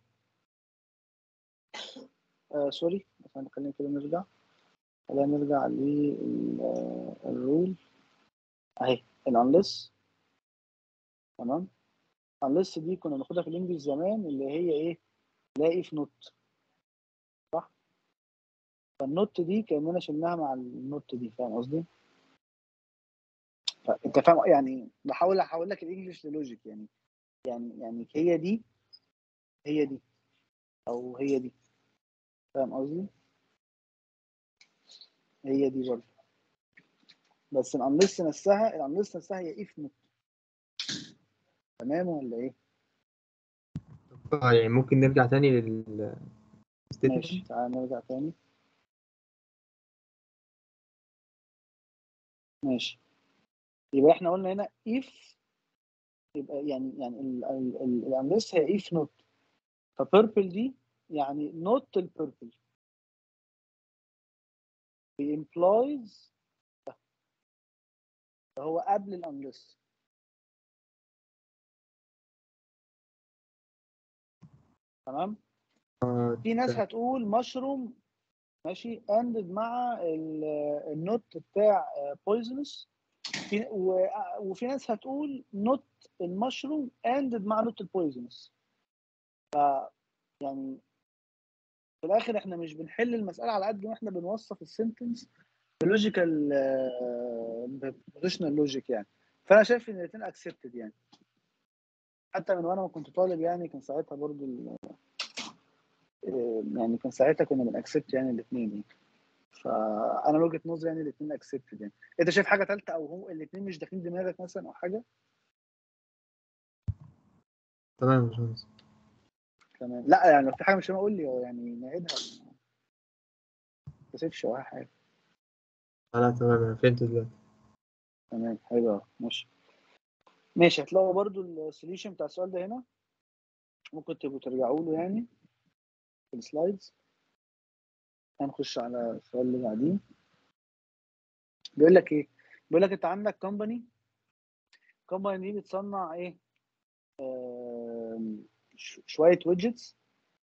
A: آه سوري بس خلينا كده نرجع خلينا نرجع للرول اهي الانلس تمام انلس دي كنا بناخدها في الانجليزي زمان اللي هي ايه لاقي في نوت صح فالنوت دي كاننا شلناها مع النوت دي فاهم قصدي فانت فاهم يعني بحاول احول لك الانجليش للوجيك يعني يعني يعني هي دي هي دي او هي دي فاهم قصدي هي دي برضه بس الانلس نفسها الانلس نفسها هي اف نوت تمام ولا ايه؟
I: اه يعني ممكن نرجع تاني لل
A: ماشي تعالى نرجع تاني ماشي يبقى احنا قلنا هنا if يبقى يعني يعني الانلس هي if not فبيربل دي يعني not البيربل implies هو قبل الانلس تمام
I: آه،
A: في ناس هتقول مشروم ماشي اندد مع ال- النوت بتاع بويزنس في و- وفي ناس هتقول نوت المشروم اندد مع نوت البويزنس ف يعني في الاخر احنا مش بنحل المساله على قد ما احنا بنوصف السنتنس بلوجيكال بوزيشنال لوجيك يعني فانا شايف ان الاثنين اكسبتد يعني حتى من وانا ما كنت طالب يعني كان ساعتها برضو ال- آه، يعني كان ساعتها كنا بنأكسبت يعني الاثنين يعني فانا من وجهه نظري يعني الاثنين اكسبتد يعني انت شايف حاجه ثالثه او هو الاثنين مش داخلين دماغك مثلا او حاجه
I: تمام يا باشمهندس
A: تمام لا يعني لو في حاجه مش قول لي يعني نعيدها ما تسيبش ولا حاجه
I: لا تمام انا فهمت دلوقتي
A: تمام حلو أوي، ماشي ماشي هتلاقوا برضو السوليوشن بتاع السؤال ده هنا ممكن تبقوا ترجعوا له يعني في السلايدز هنخش على السؤال اللي بعديه بيقول لك ايه بيقول لك انت عندك كومباني الكومباني دي بتصنع ايه آم، ش- شويه ويدجتس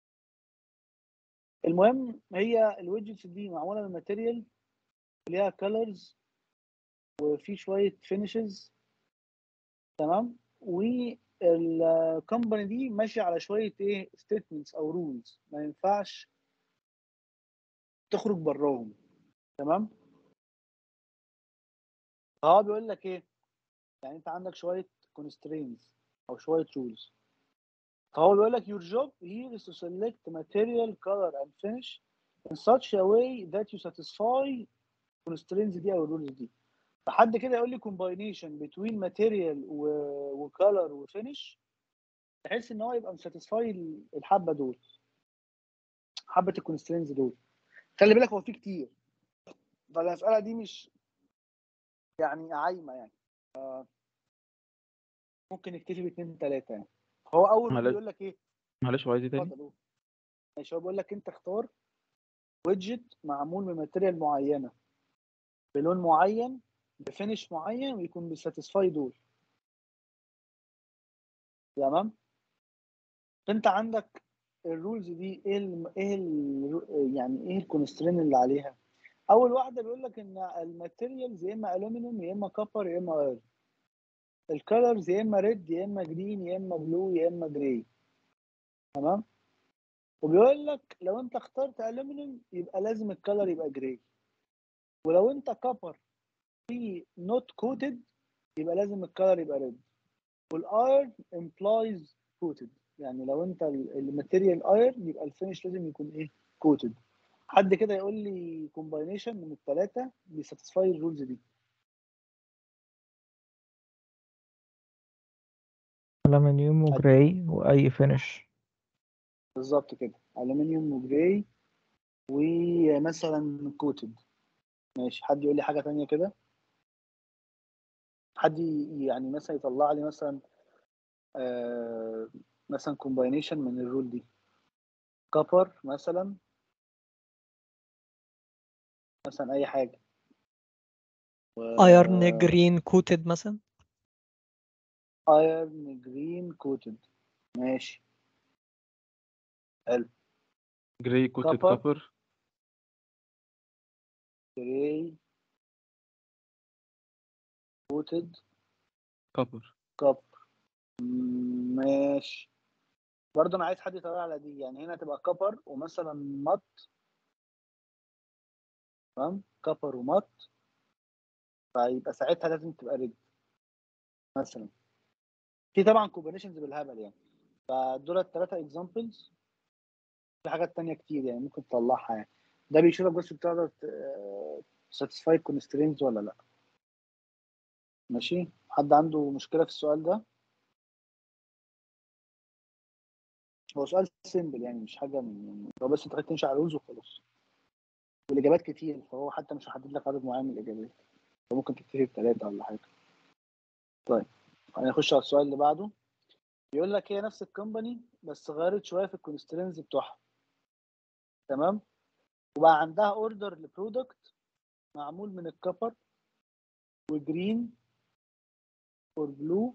A: المهم هي الويدجتس دي معموله من ماتيريال ليها كولرز وفي شويه فينيشز تمام والكومباني دي ماشيه على شويه ايه ستيتمنتس او رولز ما ينفعش تخرج براهم تمام فهو بيقول لك ايه يعني انت عندك شويه constraints او شويه rules فهو بيقول لك your job here is to select material color and finish in such a way that you satisfy constraints دي او الرولز دي فحد كده يقول لي combination between material و, وcolor وفينش بحيث ان هو يبقى مساتسفاي الحبه دول حبه الكونسترينز دول خلي بالك هو في كتير فالمساله دي مش يعني عايمه يعني آه، ممكن نكتفي باثنين ثلاثه يعني هو اول
D: معلش.
A: بيقول لك ايه
D: معلش هو عايز ايه تاني
A: اتفضل قول. ماشي هو بيقول لك انت اختار ويدجت معمول من ماتيريال معينه بلون معين بفينش معين ويكون بيساتسفاي دول تمام فانت عندك الرولز دي ايه ال ايه ال يعني ايه الكونسترين اللي عليها اول واحده بيقول لك ان الماتيريالز يا اما الومنيوم يا اما كوبر يا اما ايرن الكالرز يا اما ريد يا اما جرين يا اما بلو يا اما جراي تمام وبيقول لك لو انت اخترت الومنيوم يبقى لازم الكالر يبقى جراي ولو انت كوبر في نوت كوتد يبقى لازم الكالر يبقى ريد والايرن امبلايز كوتد يعني لو انت الماتيريال ايرن يبقى الفينش لازم يكون ايه كوتد حد كده يقول لي كومباينيشن من الثلاثه بيساتسفاي الرولز دي
B: ألمنيوم وجراي وأي فينش
A: بالظبط كده الومنيوم وجراي ومثلا كوتد ماشي حد يقول لي حاجه تانية كده حد ي- يعني مثلا يطلع لي مثلا آه مثلا كومباينيشن من الرول دي كبر مثلا مثلا اي حاجه
H: ايرن جرين كوتد مثلا
A: ايرن جرين كوتد ماشي حلو
D: جراي كوتد
A: كوبر.
D: كوبر
A: جراي كوتد
D: كوبر
A: كاب ماشي برضه انا عايز حد يطلع على دي يعني هنا تبقى كبر ومثلا مط تمام كبر ومط فيبقى ساعتها لازم تبقى ريد مثلا في طبعا كومبينيشنز بالهبل يعني فدول الثلاثه اكزامبلز في حاجات تانية كتير يعني ممكن تطلعها يعني ده بيشوفك بس بتقدر ت- satisfy constraints ولا لا ماشي حد عنده مشكلة في السؤال ده هو سؤال سيمبل يعني مش حاجة من هو بس انت خليك تمشي على الرولز وخلاص والإجابات كتير فهو حتى مش هحدد لك عدد معين من الإجابات فممكن تكتفي بثلاثة ولا حاجة طيب هنخش على السؤال اللي بعده بيقول لك هي نفس الكومباني بس غيرت شوية في الكونسترينز بتوعها تمام وبقى عندها اوردر لبرودكت معمول من الكبر وجرين وبلو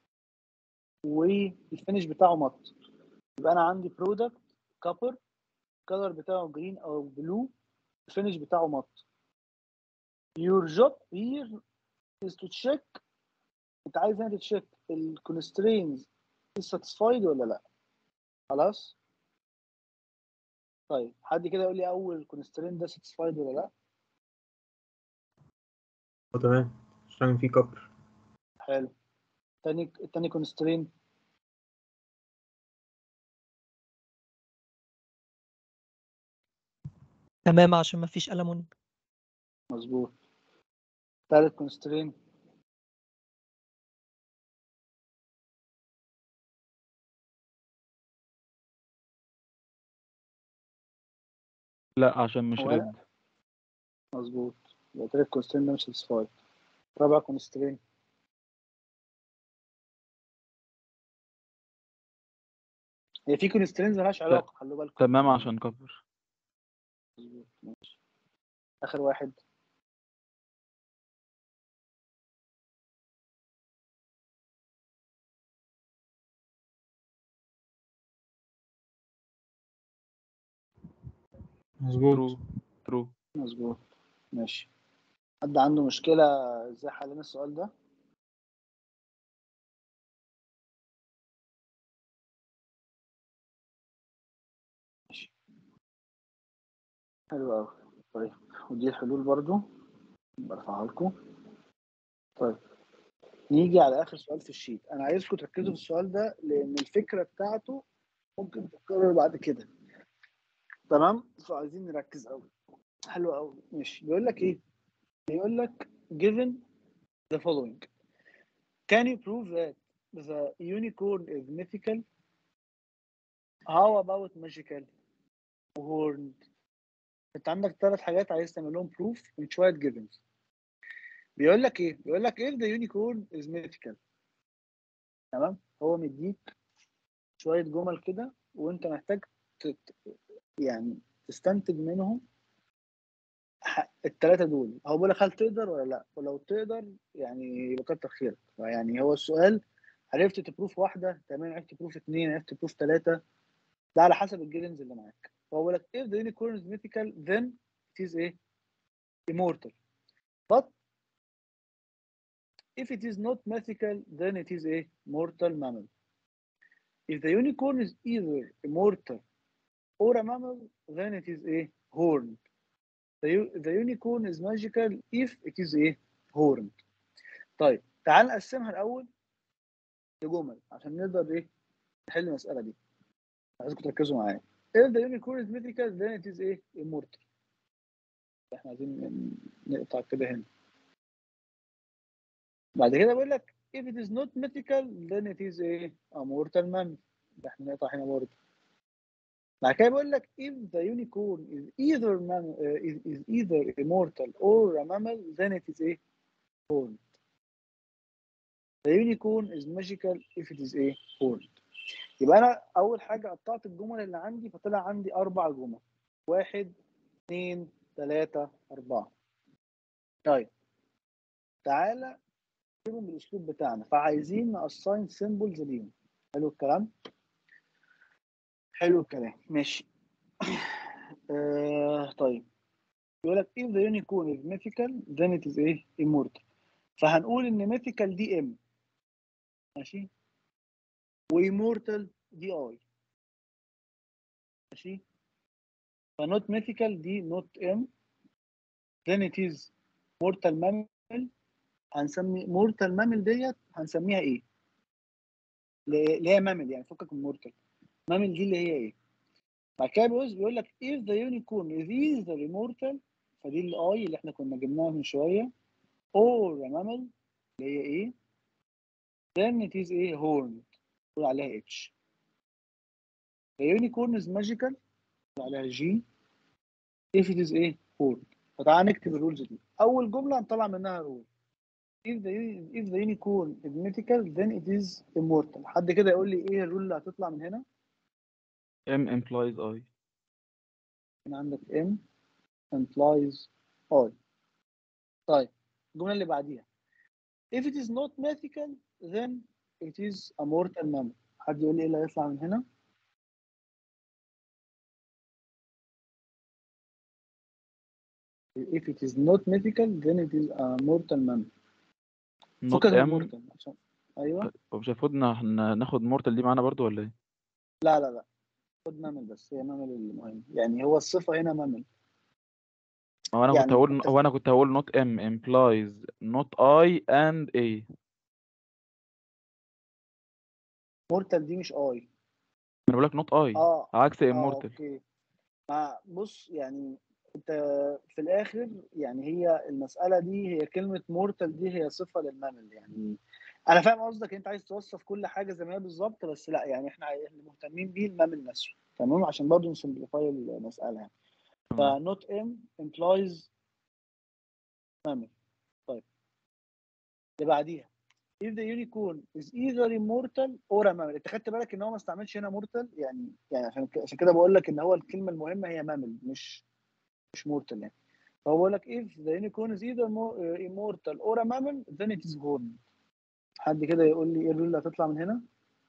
A: والفينش بتاعه مط يبقى انا عندي برودكت كبر الكلر بتاعه جرين او بلو الفينش بتاعه مط your job here is to check انت عايز انت تشيك الكونسترينز is satisfied ولا لا خلاص طيب حد كده يقول لي اول كونسترين ده satisfied ولا لا
I: اه تمام عشان في كبر
A: حلو تاني التاني كونسترين
H: تمام عشان ما فيش ألمون
A: مظبوط تالت كونسترين
D: لا عشان مش
A: هو
D: ريد
A: أنا- مظبوط يبقى تالت كونسترين ده مش satisfied رابع كونسترين هي في كونسترينز مالهاش علاقة خلوا بالكم
D: تمام عشان كفر
A: مظبوط ماشي آخر واحد
I: مظبوط
D: ترو ترو
A: مظبوط ماشي حد عنده مشكلة ازاي حلينا السؤال ده؟ ماشي حلو أوي طيب ودي الحلول برضو برفعها لكم طيب نيجي على آخر سؤال في الشيت أنا عايزكم تركزوا في السؤال ده لأن الفكرة بتاعته ممكن تتكرر بعد كده تمام فعايزين نركز أوي حلو أوي ماشي بيقول لك إيه؟ بيقول لك given the following can you prove that the unicorn is mythical how about magical horned انت عندك ثلاث حاجات عايز تعمل لهم proof من شويه givens بيقول لك ايه بيقول لك if the unicorn is mythical تمام هو مديك شويه جمل كده وانت محتاج تت... يعني تستنتج منهم الثلاثه دول هو بيقول لك هل تقدر ولا لا ولو تقدر يعني يبقى كتر خيرك يعني هو السؤال عرفت تبروف واحده تمام عرفت تبروف اثنين عرفت تبروف ثلاثه ده على حسب الجيلنز اللي معاك هو بيقول لك if the unicorn is mythical then it is ايه immortal but if it is not mythical then it is a mortal mammal if the unicorn is either immortal or a mammal then it is a horned the, u- the unicorn is magical if it is a horned طيب تعال نقسمها الاول لجمل عشان نقدر ايه نحل المساله دي عايزكم تركزوا معايا if the unicorn is mythical then it is a immortal احنا عايزين ن- نقطع كده هنا بعد كده بيقول لك if it is not mythical then it is a a mortal mammal ده احنا نقطع هنا برضه بعد كده بيقول لك if the unicorn is either mam- uh, is, is either immortal or a mammal then it is a horned the unicorn is magical if it is a horned يبقى انا اول حاجه قطعت الجمل اللي عندي فطلع عندي اربع جمل واحد اثنين ثلاثة أربعة طيب تعالى نكتبهم بالأسلوب بتاعنا فعايزين نأساين سيمبلز ليهم حلو الكلام حلو الكلام ماشي آه طيب يقول لك if the unicorn is mythical then it is ايه immortal فهنقول ان mythical دي ام ماشي وimmortal دي اي ماشي فنوت mythical دي نوت ام then it is mortal mammal هنسمي mortal mammal ديت هنسميها ايه؟ اللي هي mammal يعني فكك من mortal mammal دي اللي هي ايه؟ بعد كده بيقول بيقول لك if the unicorn is either immortal فدي الاي اللي احنا كنا جبناها من شويه or a mammal اللي هي ايه then it is a horn نقول عليها اتش the unicorn is magical نقول عليها جي if it is a horn فتعالى نكتب الرولز دي اول جمله هنطلع منها رول if the if the unicorn is mythical then it is immortal حد كده يقول لي ايه الرول اللي هتطلع من هنا
D: M implies I
A: هنا عندك M implies I طيب الجملة اللي بعديها if it is not mythical then it is a mortal mammal حد يقول لي ايه اللي هيطلع من هنا if it is not mythical then it is a mortal mammal
D: not
A: فكك من
D: M
A: mortal عشان ايوه
D: طب مش المفروض نا- ناخد مورتال دي معانا برضو ولا ايه؟
A: لا لا لا خد مامل بس هي مامل المهم يعني هو الصفة هنا مامل
D: هو انا
A: يعني
D: كنت هقول
A: أنت-
D: هو انا كنت هقول not M implies not I and A
A: مورتال دي مش اي
D: انا بقول لك not I
A: اه
D: عكس
A: اه
D: immortal
A: اوكي ما بص يعني انت في الاخر يعني هي المسألة دي هي كلمة مورتال دي هي صفة للمامل يعني انا فاهم قصدك انت عايز توصف كل حاجة زي ما هي بالظبط بس لا يعني احنا اللي مهتمين بيه المامل نفسه تمام عشان برضه نسمبليفاي المسألة يعني
D: تمام.
A: فنوت ام implies مامل طيب اللي بعديها if the unicorn is either immortal or a mammal انت خدت بالك ان هو ما استعملش هنا mortal يعني يعني عشان ك- عشان كده بقول لك ان هو الكلمه المهمه هي mammal مش مش mortal يعني فهو بيقول لك if the unicorn is either mo- uh, immortal or a mammal then it is horned حد كده يقول لي ايه الرول اللي هتطلع من هنا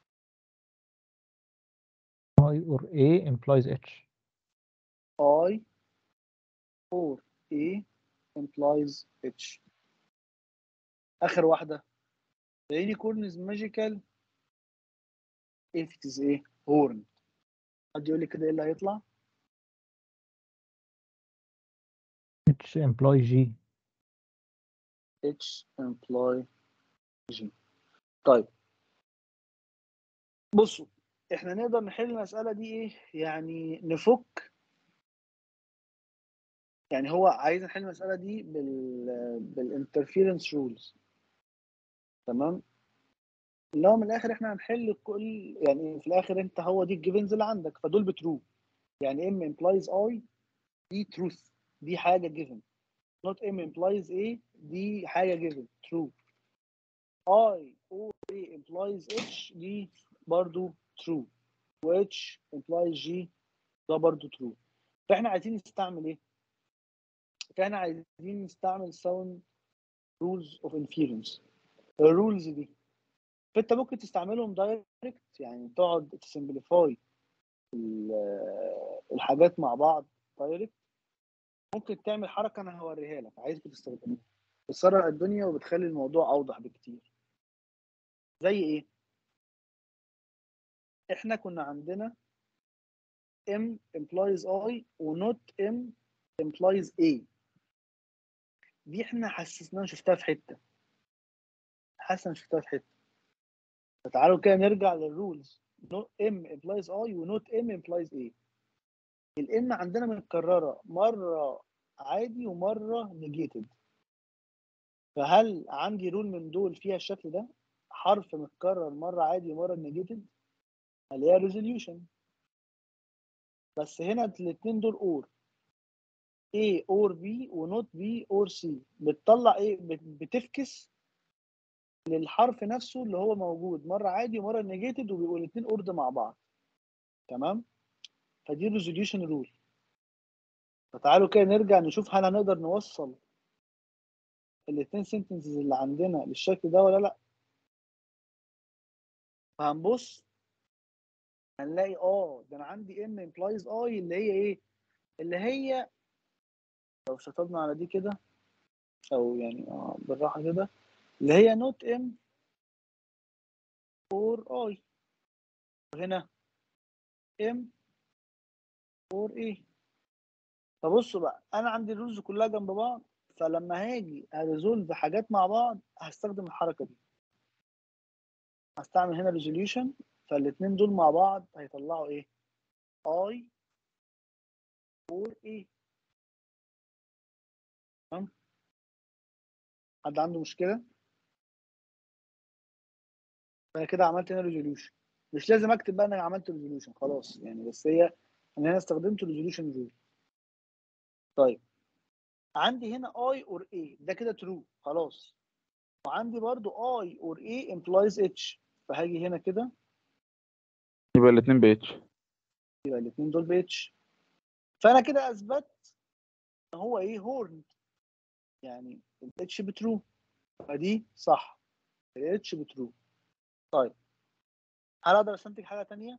B: I or A implies H
A: I or A implies H اخر واحده the unicorn is magical if it is a horn حد يقول لي كده ايه اللي هيطلع
B: H implies G
A: H imply G طيب بصوا احنا نقدر نحل المسألة دي ايه يعني نفك يعني هو عايز نحل المسألة دي بال بالانترفيرنس رولز تمام اللي هو من الاخر احنا هنحل كل يعني في الاخر انت هو دي الجيفنز اللي عندك فدول بترو يعني ام implies I دي truth دي حاجة given not m implies A دي حاجة given true I or A implies H دي برضو true و H implies G ده برضو true فاحنا عايزين نستعمل ايه؟ فاحنا عايزين نستعمل sound rules of inference الرولز دي فانت ممكن تستعملهم دايركت يعني تقعد تسمبليفاي الحاجات مع بعض دايركت ممكن تعمل حركه انا هوريها لك عايزك تستخدمها بتسرع الدنيا وبتخلي الموضوع اوضح بكتير زي ايه احنا كنا عندنا m implies I و not m implies A دي احنا حسسناها شفتها في حته حاسس إن شفتها في حته فتعالوا كده نرجع للرولز m implies I و not m implies A الام عندنا متكرره مره عادي ومره نيجيتد فهل عندي رول من دول فيها الشكل ده حرف متكرر مره عادي ومره نيجيتد اللي هي ريزوليوشن بس هنا الاثنين دول اور A اور B ونوت B اور C بتطلع ايه بت- بتفكس للحرف نفسه اللي هو موجود مره عادي ومره نيجيتد وبيبقوا الاثنين اورد مع بعض تمام فدي ريزوليوشن رول فتعالوا كده نرجع نشوف هل هنقدر نوصل الاثنين سنتنسز اللي عندنا للشكل ده ولا لا فهنبص هنلاقي اه ده انا عندي ام امبلايز اي اللي هي ايه اللي هي لو شطبنا على دي كده او يعني اه بالراحه كده اللي هي نوت ام اور اي وهنا ام اور ايه فبصوا بقى انا عندي الرولز كلها جنب بعض فلما هاجي اريزولف حاجات مع بعض هستخدم الحركه دي هستعمل هنا ريزوليوشن فالاثنين دول مع بعض هيطلعوا ايه اي اور ايه حد عنده مشكله فانا كده عملت هنا ريزوليوشن مش لازم اكتب بقى انا عملت ريزوليوشن خلاص يعني بس هي انا هنا استخدمت ريزوليوشن رول طيب عندي هنا اي اور اي ده كده ترو خلاص وعندي برضو اي اور اي امبلايز اتش فهاجي هنا كده
D: يبقى الاثنين باتش
A: يبقى الاثنين دول باتش فانا كده اثبت ان هو ايه هورن يعني الاتش بترو فدي صح الاتش بترو طيب هل اقدر استنتج حاجه تانية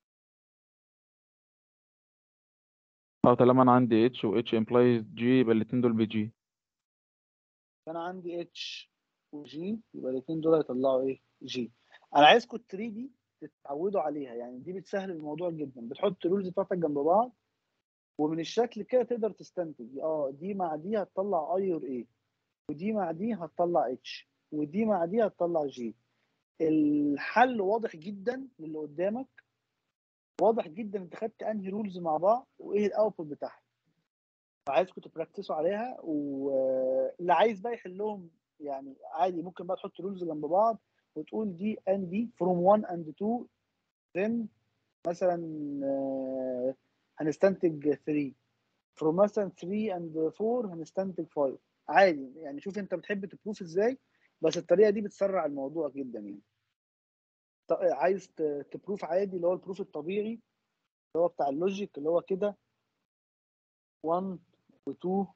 D: اه طالما انا عندي اتش و اتش امبلايز جي يبقى الاثنين دول بجي
A: فانا عندي اتش وجي يبقى الاثنين دول هيطلعوا ايه جي انا عايزكم ال 3 دي تتعودوا عليها يعني دي بتسهل الموضوع جدا بتحط الرولز بتاعتك جنب بعض ومن الشكل كده تقدر تستنتج اه دي مع دي هتطلع اي اور ايه ودي مع دي هتطلع اتش ودي مع دي هتطلع جي الحل واضح جدا للي قدامك واضح جدا انت خدت انهي رولز مع بعض وايه الاوتبوت بتاعها فعايزكم تبراكتسوا عليها واللي عايز بقى يحلهم يعني عادي ممكن بقى تحط رولز جنب بعض وتقول دي ان دي from 1 and 2 then مثلا آه، هنستنتج 3 from مثلا 3 and 4 هنستنتج 5 عادي يعني شوف انت بتحب تبروف ازاي بس الطريقه دي بتسرع الموضوع جدا يعني ط- عايز ت- تبروف عادي اللي هو البروف الطبيعي اللي هو بتاع اللوجيك اللي هو كده 1 و2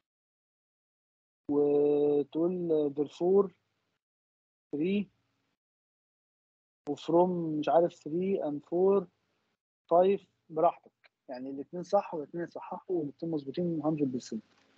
A: وتقول therefore 3 وفروم مش عارف 3 and 4 5 براحتك يعني الاثنين صح والاثنين صححوا والاثنين مظبوطين 100%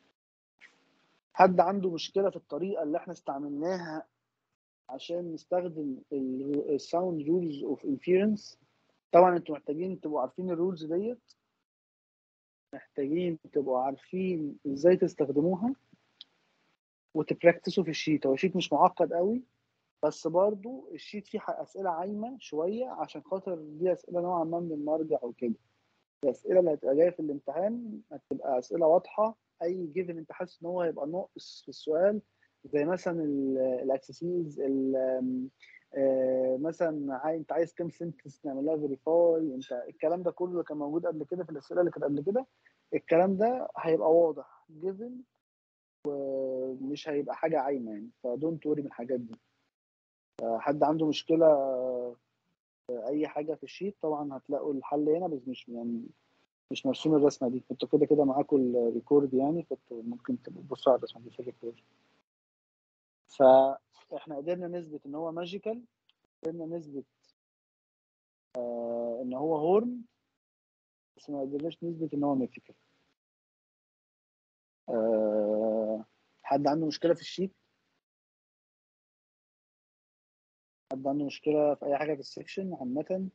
A: حد عنده مشكله في الطريقه اللي احنا استعملناها عشان نستخدم الساوند رولز اوف انفيرنس طبعا انتوا محتاجين تبقوا عارفين الرولز ديت محتاجين تبقوا عارفين ازاي تستخدموها وتبراكتسوا في الشيت هو الشيت مش معقد قوي بس برضو الشيت فيه اسئله عايمه شويه عشان خاطر دي اسئله نوعا ما من المرجع وكده الاسئله اللي هتبقى جايه في الامتحان هتبقى اسئله واضحه اي جيفن انت حاسس ان هو هيبقى ناقص في السؤال زي مثلا الاكسسيز مثلا عاي- انت عايز كام سنتنس نعمل لها فيريفاي انت الكلام ده كله كان موجود قبل كده في الاسئله اللي كانت قبل كده الكلام ده هيبقى واضح جيفن ومش هيبقى حاجه عايمه يعني فدونت وري من الحاجات دي حد عنده مشكله في اي حاجه في الشيت طبعا هتلاقوا الحل هنا بس مش يعني مش مرسوم الرسمه دي انتوا كده كده معاكم الريكورد يعني فانتوا ممكن تبقوا تبصوا على الرسمه دي في الريكورد فاحنا قدرنا نثبت ان هو ماجيكال قدرنا نثبت آه ان هو هورن بس ما قدرناش نثبت ان هو ميثيكال آه حد عنده مشكله في الشيت حد عنده مشكله في اي حاجه في السكشن عامه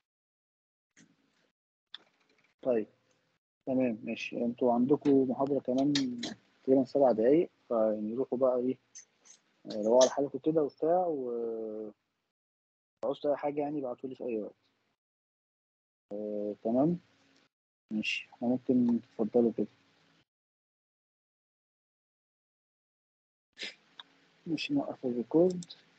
A: طيب تمام ماشي انتوا عندكم محاضره كمان تقريبا سبع دقايق فيعني روحوا بقى ايه آه، روقوا على حالكم كده وبتاع و لو عوزتوا اي حاجه يعني ابعتوا لي في اي وقت آه، تمام ماشي احنا ممكن تفضلوا كده مش نوقف الريكورد